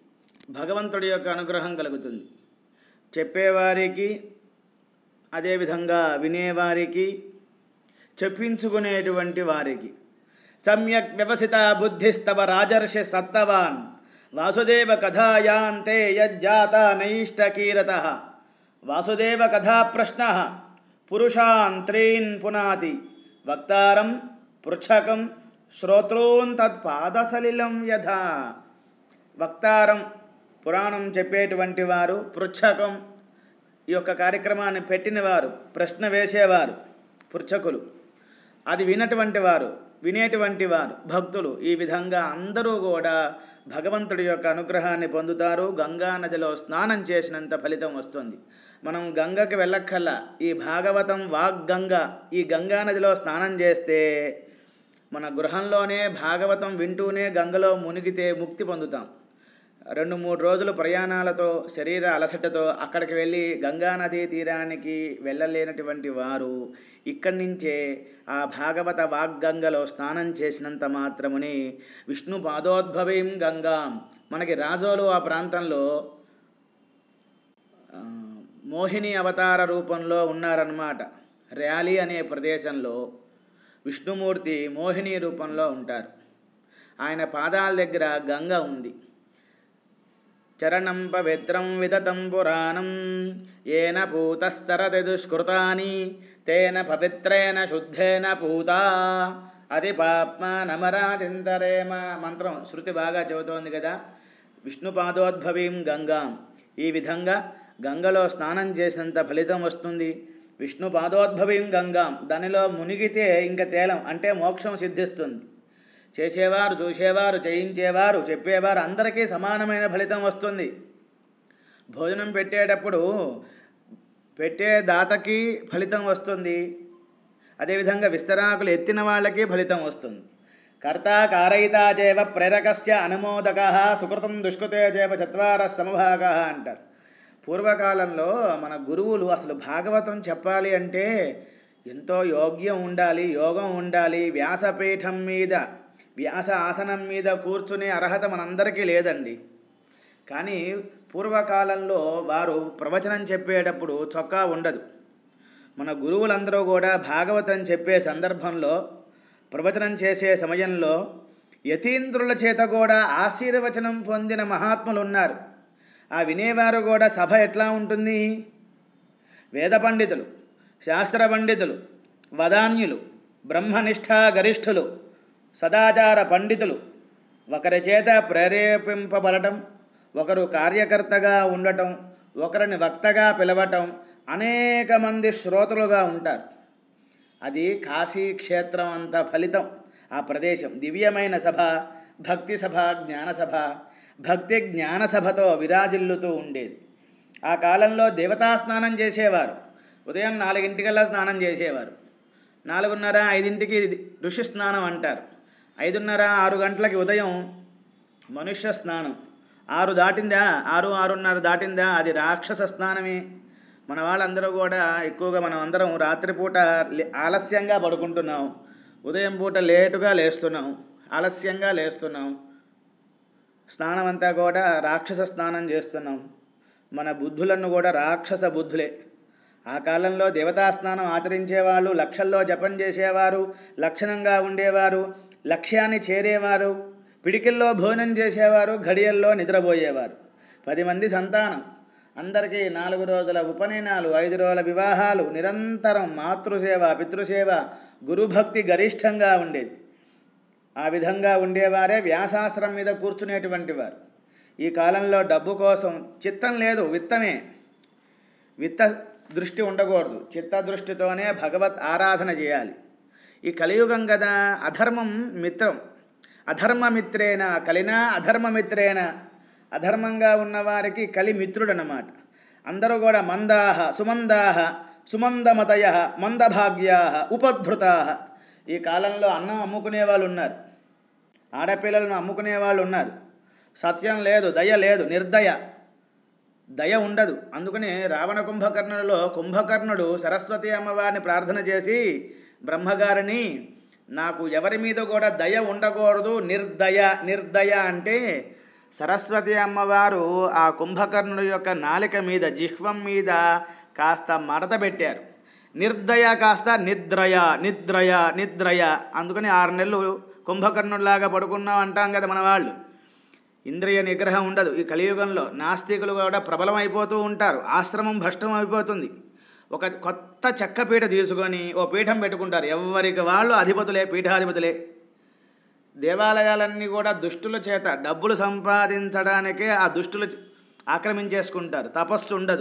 భగవంతుడి యొక్క అనుగ్రహం కలుగుతుంది చెప్పేవారికి అదేవిధంగా వినేవారికి చెప్పించుకునేటువంటి వారికి సమ్యక్ వ్యవసిత బుద్ధిస్తవ రాజర్షి సత్తవాన్ వాసుదేవ కథాయాంతే యజ్జాత నైష్టకీరత వాసుదేవ కథా ప్రశ్న పురుషాన్ త్రీన్ పునాతి వక్తారం పృచ్ఛకం శ్రోత్రూన్ తత్పాదసలిలం యథా వక్తారం పురాణం చెప్పేటువంటి వారు పృచ్ఛకం ఈ యొక్క కార్యక్రమాన్ని పెట్టినవారు ప్రశ్న వేసేవారు పృచ్ఛకులు అది వినటువంటి వారు వినేటువంటి వారు భక్తులు ఈ విధంగా అందరూ కూడా భగవంతుడి యొక్క అనుగ్రహాన్ని పొందుతారు గంగా నదిలో స్నానం చేసినంత ఫలితం వస్తుంది మనం గంగకి వెళ్ళక్కల్లా ఈ భాగవతం వాగ్గంగ ఈ గంగా నదిలో స్నానం చేస్తే మన గృహంలోనే భాగవతం వింటూనే గంగలో మునిగితే ముక్తి పొందుతాం రెండు మూడు రోజులు ప్రయాణాలతో శరీర అలసటతో అక్కడికి వెళ్ళి గంగానదీ తీరానికి వెళ్ళలేనటువంటి వారు ఇక్కడి నుంచే ఆ భాగవత వాగ్గంగలో స్నానం చేసినంత మాత్రముని విష్ణు పాదోద్భవీం గంగాం మనకి రాజోలు ఆ ప్రాంతంలో ఆ, మోహిని అవతార రూపంలో ఉన్నారన్నమాట ర్యాలీ అనే ప్రదేశంలో విష్ణుమూర్తి మోహిని రూపంలో ఉంటారు ఆయన పాదాల దగ్గర గంగ ఉంది చరణం పవిత్రం విదతం పురాణం ఏన పూతస్తరతి దుష్కృతాని తేన పవిత్రేణ శుద్ధేన పూతా అది పాప్మ నమరాదింతరేమ మంత్రం శృతి బాగా చెబుతోంది కదా విష్ణుపాదోద్భవీం గంగాం ఈ విధంగా గంగలో స్నానం చేసినంత ఫలితం వస్తుంది విష్ణు పాదోద్భవీం గంగాం దానిలో మునిగితే ఇంక తేలం అంటే మోక్షం సిద్ధిస్తుంది చేసేవారు చూసేవారు చేయించేవారు చెప్పేవారు అందరికీ సమానమైన ఫలితం వస్తుంది భోజనం పెట్టేటప్పుడు పెట్టే దాతకి ఫలితం వస్తుంది అదేవిధంగా విస్తరాకులు ఎత్తిన వాళ్ళకి ఫలితం వస్తుంది కర్త కారయితా చేవ ప్రేరకశ్చ అనుమోదక సుకృతం దుష్కృతే చేవ చత్వార సమభాగ అంటారు పూర్వకాలంలో మన గురువులు అసలు భాగవతం చెప్పాలి అంటే ఎంతో యోగ్యం ఉండాలి యోగం ఉండాలి వ్యాసపీఠం మీద వ్యాస ఆసనం మీద కూర్చునే అర్హత మనందరికీ లేదండి కానీ పూర్వకాలంలో వారు ప్రవచనం చెప్పేటప్పుడు చొక్కా ఉండదు మన గురువులందరూ కూడా భాగవతం చెప్పే సందర్భంలో ప్రవచనం చేసే సమయంలో యతీంద్రుల చేత కూడా ఆశీర్వచనం పొందిన మహాత్ములు ఉన్నారు ఆ వినేవారు కూడా సభ ఎట్లా ఉంటుంది వేద పండితులు శాస్త్ర పండితులు వదాన్యులు బ్రహ్మనిష్ఠా గరిష్ఠులు సదాచార పండితులు ఒకరి చేత ప్రేరేపింపబడటం ఒకరు కార్యకర్తగా ఉండటం ఒకరిని వక్తగా పిలవటం అనేక మంది శ్రోతలుగా ఉంటారు అది కాశీ క్షేత్రం అంత ఫలితం ఆ ప్రదేశం దివ్యమైన సభ భక్తి సభ జ్ఞాన సభ భక్తి జ్ఞాన సభతో విరాజిల్లుతూ ఉండేది ఆ కాలంలో దేవతా స్నానం చేసేవారు ఉదయం నాలుగింటికల్లా స్నానం చేసేవారు నాలుగున్నర ఐదింటికి ఋషి స్నానం అంటారు ఐదున్నర ఆరు గంటలకి ఉదయం మనుష్య స్నానం ఆరు దాటిందా ఆరు ఆరున్నర దాటిందా అది రాక్షస స్నానమే మన వాళ్ళందరూ కూడా ఎక్కువగా మనం అందరం రాత్రిపూట లే- ఆలస్యంగా పడుకుంటున్నాం ఉదయం పూట లేటుగా లేస్తున్నాం ఆలస్యంగా లేస్తున్నాం స్నానం అంతా కూడా రాక్షస స్నానం చేస్తున్నాం మన బుద్ధులను కూడా రాక్షస బుద్ధులే ఆ కాలంలో దేవతా స్నానం ఆచరించేవాళ్ళు లక్షల్లో జపం చేసేవారు లక్షణంగా ఉండేవారు లక్ష్యాన్ని చేరేవారు పిడికిల్లో భోజనం చేసేవారు ఘడియల్లో నిద్రపోయేవారు పది మంది సంతానం అందరికీ నాలుగు రోజుల ఉపనయనాలు ఐదు రోజుల వివాహాలు నిరంతరం మాతృసేవ పితృసేవ గురుభక్తి గరిష్టంగా ఉండేది ఆ విధంగా ఉండేవారే వ్యాసాశ్రం మీద కూర్చునేటువంటి వారు ఈ కాలంలో డబ్బు కోసం చిత్తం లేదు విత్తమే విత్త దృష్టి ఉండకూడదు చిత్త దృష్టితోనే భగవత్ ఆరాధన చేయాలి ఈ కలియుగం కదా అధర్మం మిత్రం అధర్మమిత్రేన కలినా అధర్మమిత్రేన అధర్మంగా ఉన్నవారికి కలి మిత్రుడనమాట అందరూ కూడా మందాహ సుమందాహ సుమందమతయ మందభాగ్యా ఉపధృతా ఈ కాలంలో అన్నం అమ్ముకునే వాళ్ళు ఉన్నారు ఆడపిల్లలను అమ్ముకునే వాళ్ళు ఉన్నారు సత్యం లేదు దయ లేదు నిర్దయ దయ ఉండదు అందుకని రావణ కుంభకర్ణులలో కుంభకర్ణుడు సరస్వతి అమ్మవారిని ప్రార్థన చేసి బ్రహ్మగారిని నాకు ఎవరి మీద కూడా దయ ఉండకూడదు నిర్దయ నిర్దయ అంటే సరస్వతి అమ్మవారు ఆ కుంభకర్ణుడి యొక్క నాలిక మీద జిహ్వం మీద కాస్త మడత పెట్టారు నిర్దయ కాస్త నిద్రయ నిద్రయ నిద్రయ అందుకని ఆరు నెలలు కుంభకర్ణుడిలాగా పడుకున్నాం అంటాం కదా మన వాళ్ళు ఇంద్రియ నిగ్రహం ఉండదు ఈ కలియుగంలో నాస్తికులు కూడా ప్రబలం అయిపోతూ ఉంటారు ఆశ్రమం భ్రష్టం అయిపోతుంది ఒక కొత్త చెక్క పీట తీసుకొని ఓ పీఠం పెట్టుకుంటారు ఎవరికి వాళ్ళు అధిపతులే పీఠాధిపతులే దేవాలయాలన్నీ కూడా దుష్టుల చేత డబ్బులు సంపాదించడానికే ఆ దుష్టులు ఆక్రమించేసుకుంటారు తపస్సు ఉండదు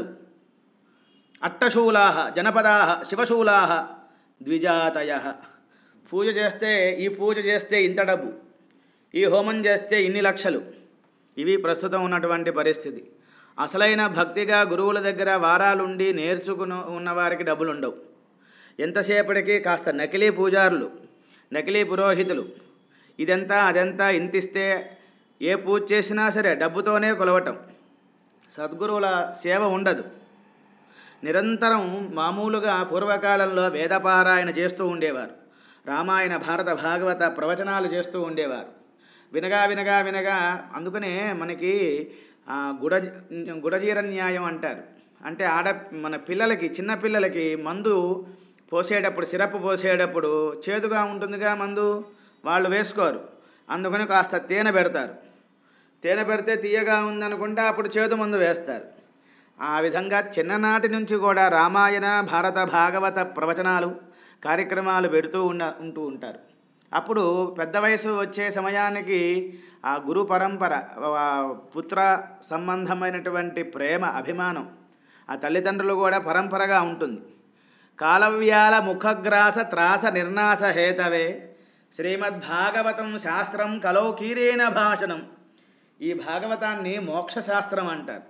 అట్టశూలా జనపదా శివశూలా ద్విజాతయ పూజ చేస్తే ఈ పూజ చేస్తే ఇంత డబ్బు ఈ హోమం చేస్తే ఇన్ని లక్షలు ఇవి ప్రస్తుతం ఉన్నటువంటి పరిస్థితి అసలైన భక్తిగా గురువుల దగ్గర వారాలుండి నేర్చుకుని ఉన్నవారికి డబ్బులు ఉండవు ఎంతసేపటికి కాస్త నకిలీ పూజారులు నకిలీ పురోహితులు ఇదెంతా అదెంతా ఇంతిస్తే ఏ పూజ చేసినా సరే డబ్బుతోనే కొలవటం సద్గురువుల సేవ ఉండదు నిరంతరం మామూలుగా పూర్వకాలంలో వేదపారాయణ చేస్తూ ఉండేవారు రామాయణ భారత భాగవత ప్రవచనాలు చేస్తూ ఉండేవారు వినగా వినగా వినగా అందుకనే మనకి ఆ, గుడ గుడజీర న్యాయం అంటారు అంటే ఆడ మన పిల్లలకి చిన్న పిల్లలకి మందు పోసేటప్పుడు సిరప్ పోసేటప్పుడు చేదుగా ఉంటుందిగా మందు వాళ్ళు వేసుకోరు అందుకని కాస్త తేనె పెడతారు తేనె పెడితే తీయగా ఉందనుకుంటే అప్పుడు చేదు మందు వేస్తారు ఆ విధంగా చిన్ననాటి నుంచి కూడా రామాయణ భారత భాగవత ప్రవచనాలు కార్యక్రమాలు పెడుతూ ఉన్న ఉంటూ ఉంటారు అప్పుడు పెద్ద వయసు వచ్చే సమయానికి ఆ గురు పరంపర ఆ పుత్ర సంబంధమైనటువంటి ప్రేమ అభిమానం ఆ తల్లిదండ్రులు కూడా పరంపరగా ఉంటుంది కాలవ్యాల ముఖగ్రాస త్రాస నిర్నాశ హేతవే శ్రీమద్భాగవతం శాస్త్రం కలౌకీరేణ భాషణం ఈ భాగవతాన్ని మోక్షశాస్త్రం అంటారు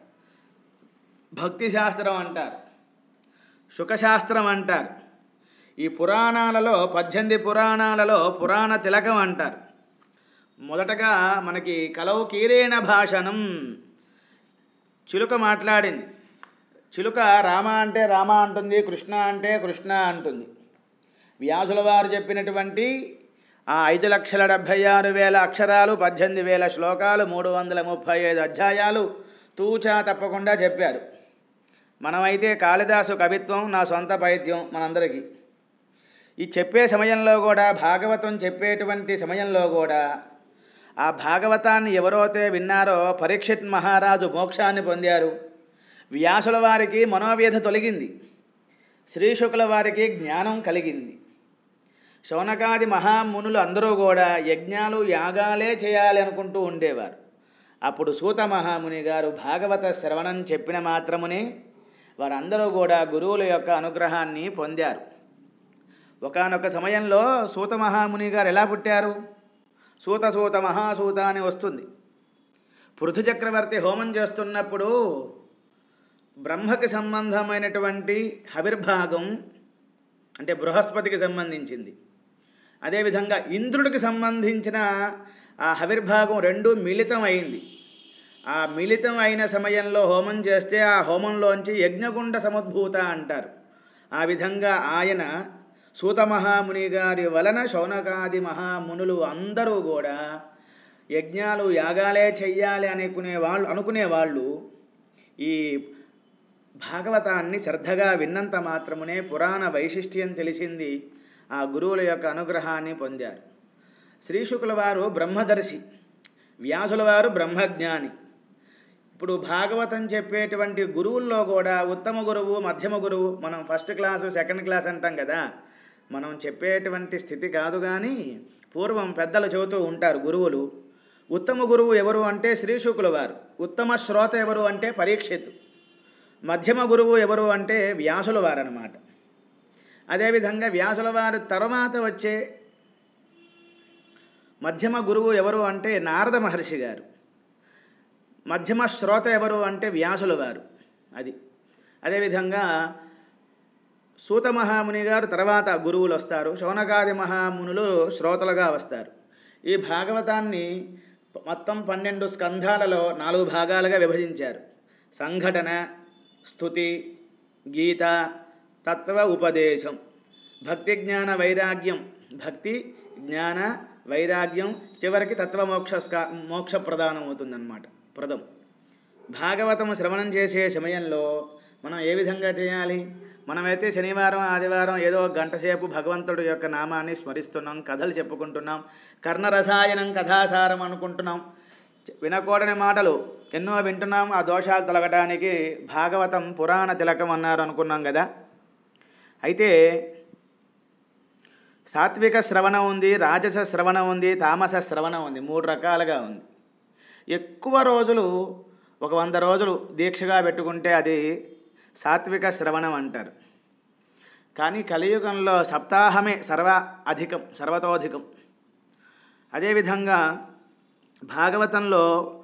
భక్తి శాస్త్రం అంటారు శుకశాస్త్రం అంటారు ఈ పురాణాలలో పద్దెనిమిది పురాణాలలో పురాణ తిలకం అంటారు మొదటగా మనకి కలవు కీరేణ భాషణం చిలుక మాట్లాడింది చిలుక రామ అంటే రామ అంటుంది కృష్ణ అంటే కృష్ణ అంటుంది వ్యాసుల వారు చెప్పినటువంటి ఆ ఐదు లక్షల డెబ్భై ఆరు వేల అక్షరాలు పద్దెనిమిది వేల శ్లోకాలు మూడు వందల ముప్పై ఐదు అధ్యాయాలు తూచా తప్పకుండా చెప్పారు మనమైతే కాళిదాసు కవిత్వం నా సొంత పైత్యం మనందరికీ ఈ చెప్పే సమయంలో కూడా భాగవతం చెప్పేటువంటి సమయంలో కూడా ఆ భాగవతాన్ని ఎవరైతే విన్నారో పరీక్షిత్ మహారాజు మోక్షాన్ని పొందారు వ్యాసుల వారికి మనోవ్యధ తొలగింది శ్రీశుకుల వారికి జ్ఞానం కలిగింది శౌనకాది మహామునులు అందరూ కూడా యజ్ఞాలు యాగాలే చేయాలి అనుకుంటూ ఉండేవారు అప్పుడు సూత మహాముని గారు భాగవత శ్రవణం చెప్పిన మాత్రమునే వారందరూ కూడా గురువుల యొక్క అనుగ్రహాన్ని పొందారు ఒకానొక సమయంలో సూత మహాముని గారు ఎలా పుట్టారు సూత సూత మహాసూత అని వస్తుంది పృథు చక్రవర్తి హోమం చేస్తున్నప్పుడు బ్రహ్మకి సంబంధమైనటువంటి హవిర్భాగం అంటే బృహస్పతికి సంబంధించింది అదేవిధంగా ఇంద్రుడికి సంబంధించిన ఆ హవిర్భాగం రెండు మిళితం అయింది ఆ మిళితం అయిన సమయంలో హోమం చేస్తే ఆ హోమంలోంచి యజ్ఞగుండ సముద్భూత అంటారు ఆ విధంగా ఆయన సూత మహాముని గారి వలన శౌనకాది మహామునులు అందరూ కూడా యజ్ఞాలు యాగాలే చెయ్యాలి అనుకునే వాళ్ళు అనుకునే వాళ్ళు ఈ భాగవతాన్ని శ్రద్ధగా విన్నంత మాత్రమునే పురాణ వైశిష్ట్యం తెలిసింది ఆ గురువుల యొక్క అనుగ్రహాన్ని పొందారు శ్రీశుకుల వారు బ్రహ్మదర్శి వ్యాసుల వారు బ్రహ్మజ్ఞాని ఇప్పుడు భాగవతం చెప్పేటువంటి గురువుల్లో కూడా ఉత్తమ గురువు మధ్యమ గురువు మనం ఫస్ట్ క్లాసు సెకండ్ క్లాస్ అంటాం కదా మనం చెప్పేటువంటి స్థితి కాదు కానీ పూర్వం పెద్దలు చెబుతూ ఉంటారు గురువులు ఉత్తమ గురువు ఎవరు అంటే శ్రీశుకుల వారు ఉత్తమ శ్రోత ఎవరు అంటే పరీక్షిత్ మధ్యమ గురువు ఎవరు అంటే వ్యాసుల వారనమాట అదేవిధంగా వ్యాసుల వారి తర్వాత వచ్చే మధ్యమ గురువు ఎవరు అంటే నారద మహర్షి గారు మధ్యమ శ్రోత ఎవరు అంటే వ్యాసుల వారు అది అదేవిధంగా సూత మహాముని గారు తర్వాత గురువులు వస్తారు శౌనకాది మహామునులు శ్రోతలుగా వస్తారు ఈ భాగవతాన్ని మొత్తం పన్నెండు స్కంధాలలో నాలుగు భాగాలుగా విభజించారు సంఘటన స్థుతి గీత తత్వ ఉపదేశం భక్తి జ్ఞాన వైరాగ్యం భక్తి జ్ఞాన వైరాగ్యం చివరికి తత్వమోక్ష స్కా- మోక్ష ప్రదానం అవుతుందన్నమాట ప్రదం భాగవతం శ్రవణం చేసే సమయంలో మనం ఏ విధంగా చేయాలి మనమైతే శనివారం ఆదివారం ఏదో ఒక గంట సేపు భగవంతుడి యొక్క నామాన్ని స్మరిస్తున్నాం కథలు చెప్పుకుంటున్నాం కర్ణరసాయనం కథాసారం అనుకుంటున్నాం వినకూడని మాటలు ఎన్నో వింటున్నాం ఆ దోషాలు తొలగటానికి భాగవతం పురాణ తిలకం అన్నారు అనుకున్నాం కదా అయితే సాత్విక శ్రవణం ఉంది రాజస శ్రవణం ఉంది తామస శ్రవణం ఉంది మూడు రకాలుగా ఉంది ఎక్కువ రోజులు ఒక వంద రోజులు దీక్షగా పెట్టుకుంటే అది సాత్విక శ్రవణం అంటారు కానీ కలియుగంలో సప్తాహమే సర్వ అధికం సర్వతోధికం అదేవిధంగా భాగవతంలో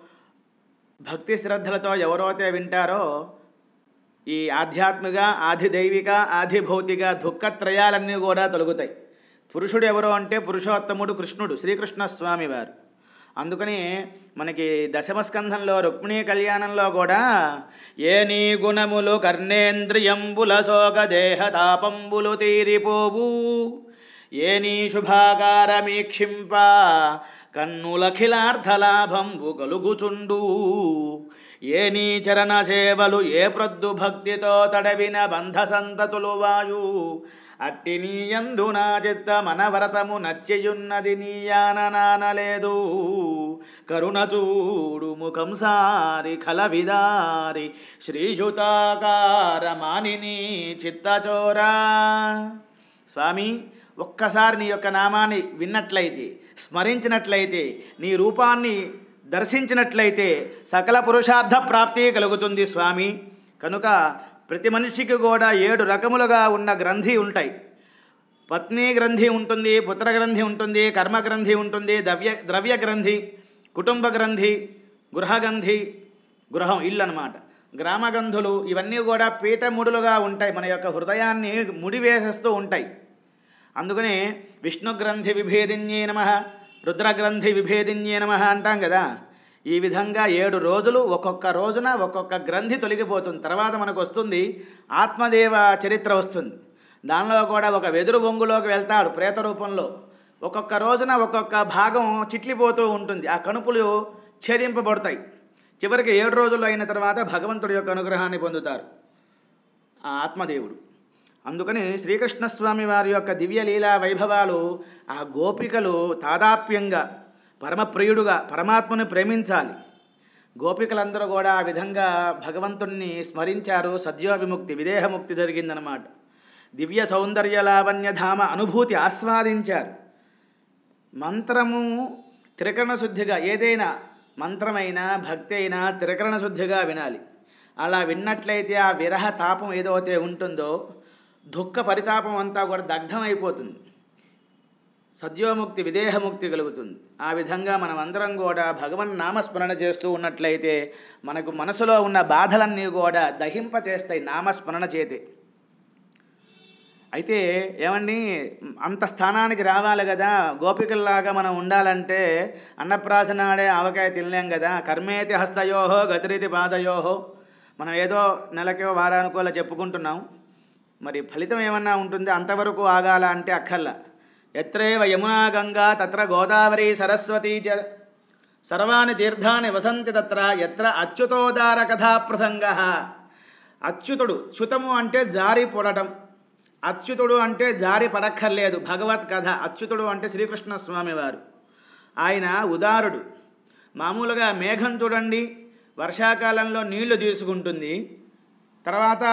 భక్తి శ్రద్ధలతో ఎవరైతే వింటారో ఈ ఆధ్యాత్మిక ఆది దైవిక ఆది భౌతిక దుఃఖత్రయాలన్నీ కూడా తొలగుతాయి పురుషుడు ఎవరు అంటే పురుషోత్తముడు కృష్ణుడు శ్రీకృష్ణ స్వామి వారు అందుకని మనకి దశమస్కంధంలో రుక్మిణీ కళ్యాణంలో కూడా ఏ నీ గుణములు కర్ణేంద్రియంబుల శోక దేహ తాపంబులు తీరిపోవు ఏ నీ శుభాకారమీక్షింప కన్నులఖిలార్థలాభంబు కలుగుచుండు ఏ నీ చరణ సేవలు ఏ ప్రొద్దు భక్తితో తడవిన బంధ సంతతులు వాయు అట్టి నీయందు నా చిత్త మనవరతము నచ్చియున్నది నీయాననానలేదు కరుణ చూడు ముఖం సారి ఖల విదారి శ్రీయుతాకార మానిని చిత్తచోరా స్వామి ఒక్కసారి నీ యొక్క నామాన్ని విన్నట్లయితే స్మరించినట్లయితే నీ రూపాన్ని దర్శించినట్లయితే సకల పురుషార్థ ప్రాప్తి కలుగుతుంది స్వామి కనుక ప్రతి మనిషికి కూడా ఏడు రకములుగా ఉన్న గ్రంథి ఉంటాయి పత్ని గ్రంథి ఉంటుంది పుత్ర గ్రంథి ఉంటుంది కర్మ గ్రంథి ఉంటుంది ద్రవ్య ద్రవ్య గ్రంథి కుటుంబ గ్రంథి గృహగంధి గృహం ఇల్లు అనమాట గ్రామగంధులు ఇవన్నీ కూడా పీఠముడులుగా ఉంటాయి మన యొక్క హృదయాన్ని ముడివేసేస్తూ ఉంటాయి అందుకనే విష్ణుగ్రంథి విభేదిన్యే నమ రుద్రగ్రంథి విభేదిన్యే నమ అంటాం కదా ఈ విధంగా ఏడు రోజులు ఒక్కొక్క రోజున ఒక్కొక్క గ్రంథి తొలగిపోతుంది తర్వాత మనకు వస్తుంది ఆత్మదేవ చరిత్ర వస్తుంది దానిలో కూడా ఒక వెదురు బొంగులోకి వెళ్తాడు ప్రేత రూపంలో ఒక్కొక్క రోజున ఒక్కొక్క భాగం చిట్లిపోతూ ఉంటుంది ఆ కణుపులు ఛేదింపబడతాయి చివరికి ఏడు రోజులు అయిన తర్వాత భగవంతుడి యొక్క అనుగ్రహాన్ని పొందుతారు ఆ ఆత్మదేవుడు అందుకని శ్రీకృష్ణస్వామి వారి యొక్క దివ్య లీలా వైభవాలు ఆ గోపికలు తాదాప్యంగా పరమప్రియుడుగా పరమాత్మని ప్రేమించాలి గోపికలందరూ కూడా ఆ విధంగా భగవంతుణ్ణి స్మరించారు సద్యో విముక్తి విదేహముక్తి జరిగిందనమాట దివ్య సౌందర్య లావణ్యధామ అనుభూతి ఆస్వాదించారు మంత్రము త్రికరణ శుద్ధిగా ఏదైనా మంత్రమైనా భక్తి అయినా త్రికరణ శుద్ధిగా వినాలి అలా విన్నట్లయితే ఆ విరహ తాపం ఏదైతే ఉంటుందో దుఃఖ పరితాపం అంతా కూడా దగ్ధం అయిపోతుంది సద్యోముక్తి విదేహముక్తి కలుగుతుంది ఆ విధంగా మనం అందరం కూడా భగవన్ నామస్మరణ చేస్తూ ఉన్నట్లయితే మనకు మనసులో ఉన్న బాధలన్నీ కూడా దహింపచేస్తాయి నామస్మరణ చేతే అయితే ఏమండి అంత స్థానానికి రావాలి కదా గోపికల్లాగా మనం ఉండాలంటే అన్నప్రాసనాడే ఆవకాయ తినలేం కదా కర్మేతి హస్తయోహో గతిరితి పాదయోహో మనం ఏదో నెలకో వారానికో అలా చెప్పుకుంటున్నాం మరి ఫలితం ఏమన్నా ఉంటుంది అంతవరకు ఆగాల అంటే అక్కర్లా ఎత్రేవ యమునా గంగా తత్ర గోదావరి సరస్వతీ చ సర్వాణి తీర్థాని వసంతి తత్ర ఎత్ర అచ్యుతోదార కథా ప్రసంగ అచ్యుతుడు చ్యుతము అంటే జారి పొడటం అచ్యుతుడు అంటే జారి పడక్కర్లేదు భగవత్ కథ అచ్యుతుడు అంటే శ్రీకృష్ణ స్వామి వారు ఆయన ఉదారుడు మామూలుగా మేఘం చూడండి వర్షాకాలంలో నీళ్లు తీసుకుంటుంది తర్వాత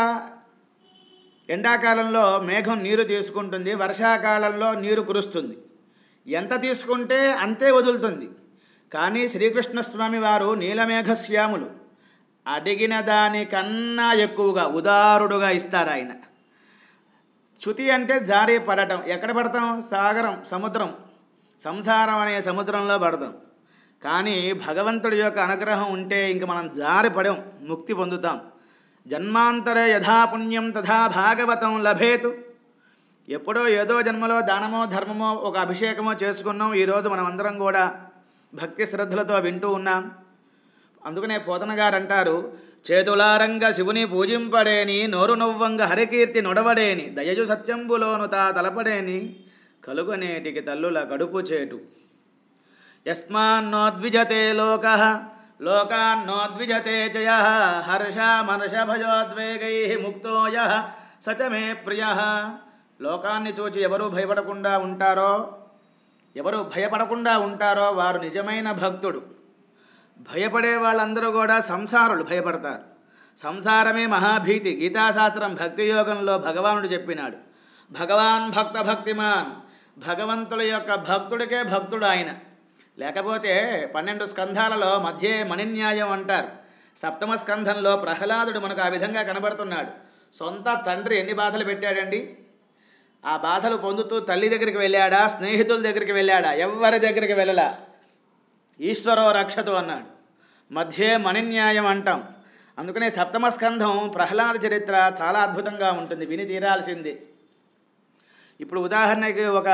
ఎండాకాలంలో మేఘం నీరు తీసుకుంటుంది వర్షాకాలంలో నీరు కురుస్తుంది ఎంత తీసుకుంటే అంతే వదులుతుంది కానీ శ్రీకృష్ణస్వామి వారు నీలమేఘశ్యాములు అడిగిన దానికన్నా ఎక్కువగా ఉదారుడుగా ఇస్తారు ఆయన చ్యుతి అంటే జారి పడటం ఎక్కడ పడతాం సాగరం సముద్రం సంసారం అనే సముద్రంలో పడతాం కానీ భగవంతుడి యొక్క అనుగ్రహం ఉంటే ఇంక మనం జారి పడం ముక్తి పొందుతాం జన్మాంతరే యథా పుణ్యం తథా భాగవతం లభేతు ఎప్పుడో ఏదో జన్మలో దానమో ధర్మమో ఒక అభిషేకమో చేసుకున్నాం ఈరోజు మనం అందరం కూడా భక్తి శ్రద్ధలతో వింటూ ఉన్నాం అందుకనే పోతన గారు అంటారు చేతులారంగ శివుని పూజింపడేని నోరు నవ్వంగ హరికీర్తి నొడవడేని దయజు సత్యంబులోను తా తలపడేని కలుగనేటికి తల్లుల కడుపు చేటు యస్మాన్నోద్విజతే లోక లోకాన్నోద్విజతే చయ హర్షమర్షభయోద్వేగై ముక్తో యః స చ మే ప్రియ లోకాన్ని చూచి ఎవరు భయపడకుండా ఉంటారో ఎవరు భయపడకుండా ఉంటారో వారు నిజమైన భక్తుడు భయపడే వాళ్ళందరూ కూడా సంసారులు భయపడతారు సంసారమే మహాభీతి గీతాశాస్త్రం భక్తి యోగంలో భగవానుడు చెప్పినాడు భగవాన్ భక్త భక్తిమాన్ భగవంతుల యొక్క భక్తుడికే భక్తుడు ఆయన లేకపోతే పన్నెండు స్కంధాలలో మధ్యే మణిన్యాయం అంటారు సప్తమ స్కంధంలో ప్రహ్లాదుడు మనకు ఆ విధంగా కనబడుతున్నాడు సొంత తండ్రి ఎన్ని బాధలు పెట్టాడండి ఆ బాధలు పొందుతూ తల్లి దగ్గరికి వెళ్ళాడా స్నేహితుల దగ్గరికి వెళ్ళాడా ఎవరి దగ్గరికి వెళ్ళలా ఈశ్వరో రక్షతు అన్నాడు మధ్యే మణిన్యాయం అంటాం అందుకనే సప్తమ స్కంధం ప్రహ్లాద చరిత్ర చాలా అద్భుతంగా ఉంటుంది విని తీరాల్సిందే ఇప్పుడు ఉదాహరణకి ఒక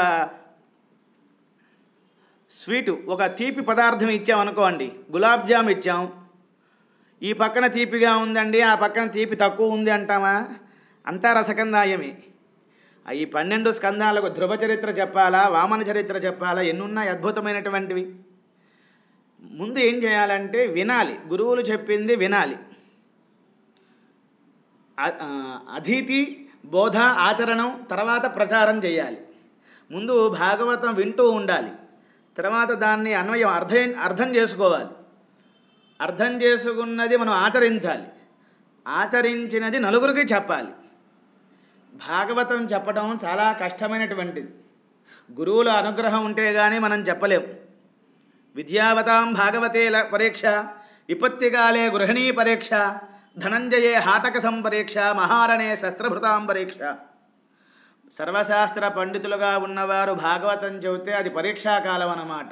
స్వీటు ఒక తీపి పదార్థం ఇచ్చామనుకోండి గులాబ్ జామ్ ఇచ్చాం ఈ పక్కన తీపిగా ఉందండి ఆ పక్కన తీపి తక్కువ ఉంది అంటామా అంతా రసకందాయమే ఆ ఈ పన్నెండు స్కందాలకు ధ్రువ చరిత్ర చెప్పాలా వామన చరిత్ర చెప్పాలా ఎన్నున్నాయి అద్భుతమైనటువంటివి ముందు ఏం చేయాలంటే వినాలి గురువులు చెప్పింది వినాలి అ- ఆ, అధీతి బోధ ఆచరణం తర్వాత ప్రచారం చేయాలి ముందు భాగవతం వింటూ ఉండాలి తర్వాత దాన్ని అన్వయం అర్థం అర్థం చేసుకోవాలి అర్థం చేసుకున్నది మనం ఆచరించాలి ఆచరించినది నలుగురికి చెప్పాలి భాగవతం చెప్పడం చాలా కష్టమైనటువంటిది గురువుల అనుగ్రహం ఉంటే కానీ మనం చెప్పలేం విద్యావతాం భాగవతే ల- పరీక్ష విపత్తికాలే గృహిణీ పరీక్ష ధనంజయే హాటక సంపరీక్ష మహారణే శస్త్రభృతాం పరీక్ష సర్వశాస్త్ర పండితులుగా ఉన్నవారు భాగవతం చెబితే అది పరీక్షాకాలం అన్నమాట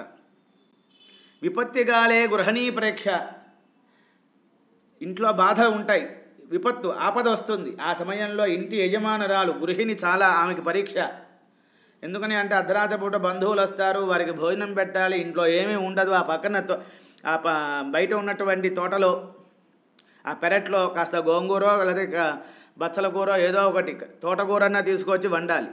విపత్తికాలే గృహిణీ పరీక్ష ఇంట్లో బాధలు ఉంటాయి విపత్తు ఆపద వస్తుంది ఆ సమయంలో ఇంటి యజమానురాలు గృహిణి చాలా ఆమెకి పరీక్ష ఎందుకని అంటే అర్ధరాత్రి పూట బంధువులు వస్తారు వారికి భోజనం పెట్టాలి ఇంట్లో ఏమీ ఉండదు ఆ పక్కన తో- ఆ ప బయట ఉన్నటువంటి తోటలో ఆ పెరట్లో కాస్త గోంగూర లేదా ఇక బచ్చల కూర ఏదో ఒకటి తోటకూరన్నా తీసుకొచ్చి వండాలి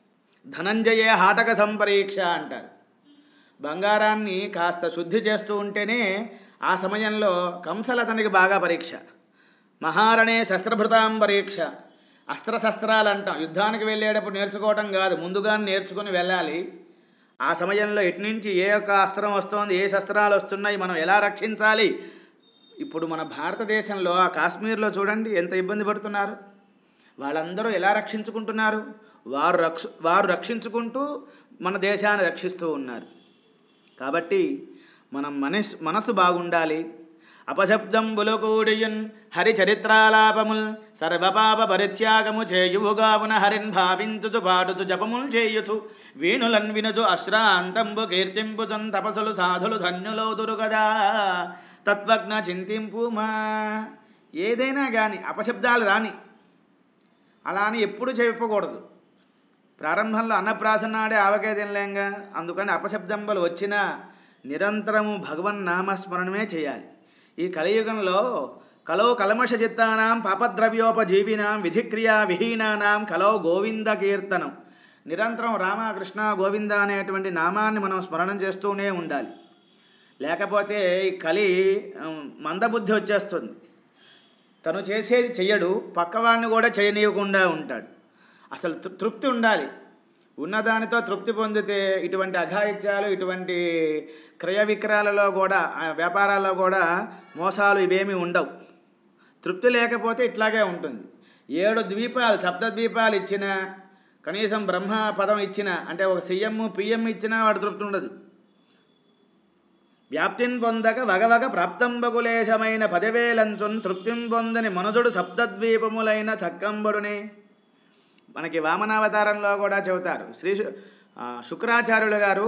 ధనంజయ హాటక సంపరీక్ష అంటారు బంగారాన్ని కాస్త శుద్ధి చేస్తూ ఉంటేనే ఆ సమయంలో కంసల అతనికి బాగా పరీక్ష మహారణే శస్త్రభృతాం పరీక్ష అస్త్రశస్త్రాలు అంటాం యుద్ధానికి వెళ్ళేటప్పుడు నేర్చుకోవటం కాదు ముందుగా నేర్చుకుని వెళ్ళాలి ఆ సమయంలో ఎటు నుంచి ఏ యొక్క అస్త్రం వస్తోంది ఏ శస్త్రాలు వస్తున్నాయి మనం ఎలా రక్షించాలి ఇప్పుడు మన భారతదేశంలో ఆ కాశ్మీర్లో చూడండి ఎంత ఇబ్బంది పడుతున్నారు వాళ్ళందరూ ఎలా రక్షించుకుంటున్నారు వారు రక్ష వారు రక్షించుకుంటూ మన దేశాన్ని రక్షిస్తూ ఉన్నారు కాబట్టి మనం మనస్ మనసు బాగుండాలి అపశబ్దంబులు కూడియున్ హరి చరిత్రాలాపముల్ సర్వపాప పరిత్యాగము చేయువుగావున హరిన్ భావించుచు పాడుచు జపముల్ చేయుచు వీణులన్ వినుచు అశ్రాంతంబు కీర్తింపుచన్ తపసులు సాధులు ధన్యులవుదురు కదా తత్వజ్ఞ చింతింపు మా ఏదైనా కానీ అపశబ్దాలు రాని అలా అని ఎప్పుడు చెప్పకూడదు ప్రారంభంలో అన్నప్రాసన నాడే ఆవకాయ తినలేంగా అందుకని అపశబ్దంబలు వచ్చినా నిరంతరము భగవన్ నామస్మరణమే చేయాలి ఈ కలియుగంలో కలో కల్మష చిత్తానాం పాపద్రవ్యోపజీవినాం విధిక్రియా విహీనానాం కలో గోవింద కీర్తనం నిరంతరం రామకృష్ణ గోవింద అనేటువంటి నామాన్ని మనం స్మరణం చేస్తూనే ఉండాలి లేకపోతే ఈ కలి ఉమ్, మందబుద్ధి వచ్చేస్తుంది తను చేసేది చెయ్యడు పక్కవాడిని కూడా చేయనీయకుండా ఉంటాడు అసలు తృ- తృప్తి ఉండాలి ఉన్నదానితో తృప్తి పొందితే ఇటువంటి అఘాయిత్యాలు ఇటువంటి క్రయ విక్రయాలలో కూడా ఆ వ్యాపారాల్లో కూడా మోసాలు ఇవేమీ ఉండవు తృప్తి లేకపోతే ఇట్లాగే ఉంటుంది ఏడు ద్వీపాలు సప్త ద్వీపాలు ఇచ్చిన కనీసం బ్రహ్మ పదం ఇచ్చిన అంటే ఒక సీఎం పిఎం ఇచ్చినా వాడు తృప్తి ఉండదు వ్యాప్తిన్ పొందక వగవగ ప్రాప్తంబకులేశమైన పదివేలంచున్ తృప్తిం పొందని మనుజుడు సప్తద్వీపములైన చక్కంబడునే మనకి వామనావతారంలో కూడా చెబుతారు శ్రీ శు- ఆ, శుక్రాచార్యులు గారు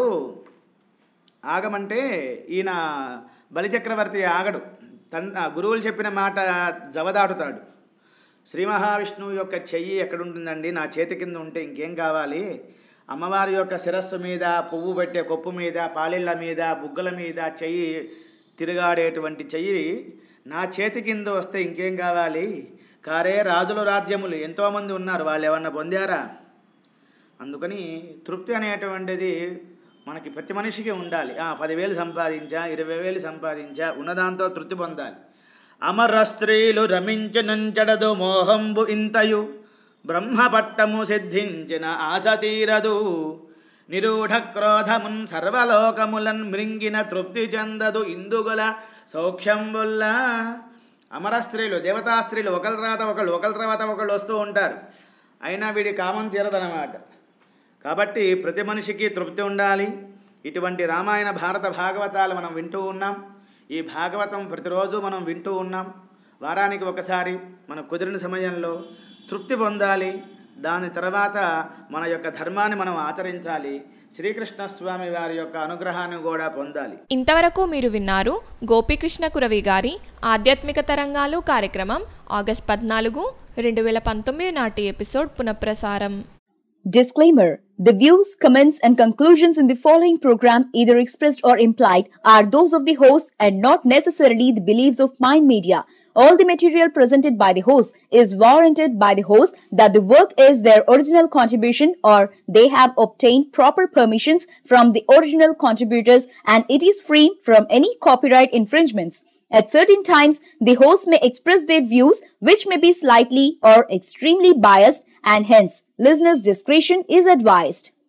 ఆగమంటే ఈయన బలిచక్రవర్తి ఆగడు తన్ ఆ గురువులు చెప్పిన మాట జవదాటుతాడు శ్రీ మహావిష్ణువు యొక్క చెయ్యి ఎక్కడుంటుందండి నా చేతి కింద ఉంటే ఇంకేం కావాలి అమ్మవారి యొక్క శిరస్సు మీద పువ్వు పెట్టే కొప్పు మీద పాళిళ్ళ మీద బుగ్గల మీద చెయ్యి తిరుగాడేటువంటి చెయ్యి నా చేతి కింద వస్తే ఇంకేం కావాలి కారే రాజుల రాజ్యములు ఎంతోమంది ఉన్నారు వాళ్ళు ఏమన్నా పొందారా అందుకని తృప్తి అనేటువంటిది మనకి ప్రతి మనిషికి ఉండాలి ఆ, పదివేలు సంపాదించా ఇరవై వేలు సంపాదించా ఉన్నదాంతో తృప్తి పొందాలి అమర స్త్రీలు రమించనంచడదు మోహంబు ఇంతయు బ్రహ్మపట్టము సిద్ధించిన ఆశ తీరదు నిరూఢ క్రోధమున్ సర్వలోకములన్ మృంగిన తృప్తి చెందదు ఇందుగల సౌఖ్యంబుల్లా అమర స్త్రీలు దేవతా స్త్రీలు ఒకరి తర్వాత ఒకళ్ళు ఒకరి తర్వాత ఒకళ్ళు వస్తూ ఉంటారు అయినా వీడి కామం తీరదనమాట కాబట్టి ప్రతి మనిషికి తృప్తి ఉండాలి ఇటువంటి రామాయణ భారత భాగవతాలు మనం వింటూ ఉన్నాం ఈ భాగవతం ప్రతిరోజు మనం వింటూ ఉన్నాం వారానికి ఒకసారి మన కుదిరిన సమయంలో తృప్తి పొందాలి దాని తర్వాత మన యొక్క ధర్మాన్ని మనం ఆచరించాలి శ్రీకృష్ణ స్వామి వారి యొక్క అనుగ్రహాన్ని కూడా పొందాలి ఇంతవరకు మీరు విన్నారు గోపీకృష్ణ కురవి గారి ఆధ్యాత్మిక తరంగాలు కార్యక్రమం ఆగస్ట్ పద్నాలుగు రెండు వేల పంతొమ్మిది నాటి ఎపిసోడ్ పునఃప్రసారం Disclaimer The views, comments, and conclusions in the following program, either expressed or implied, are those of the host and not necessarily the beliefs of Mind Media. All the material presented by the host is warranted by the host that the work is their original contribution or they have obtained proper permissions from the original contributors and it is free from any copyright infringements. At certain times, the host may express their views which may be slightly or extremely biased and hence listeners' discretion is advised.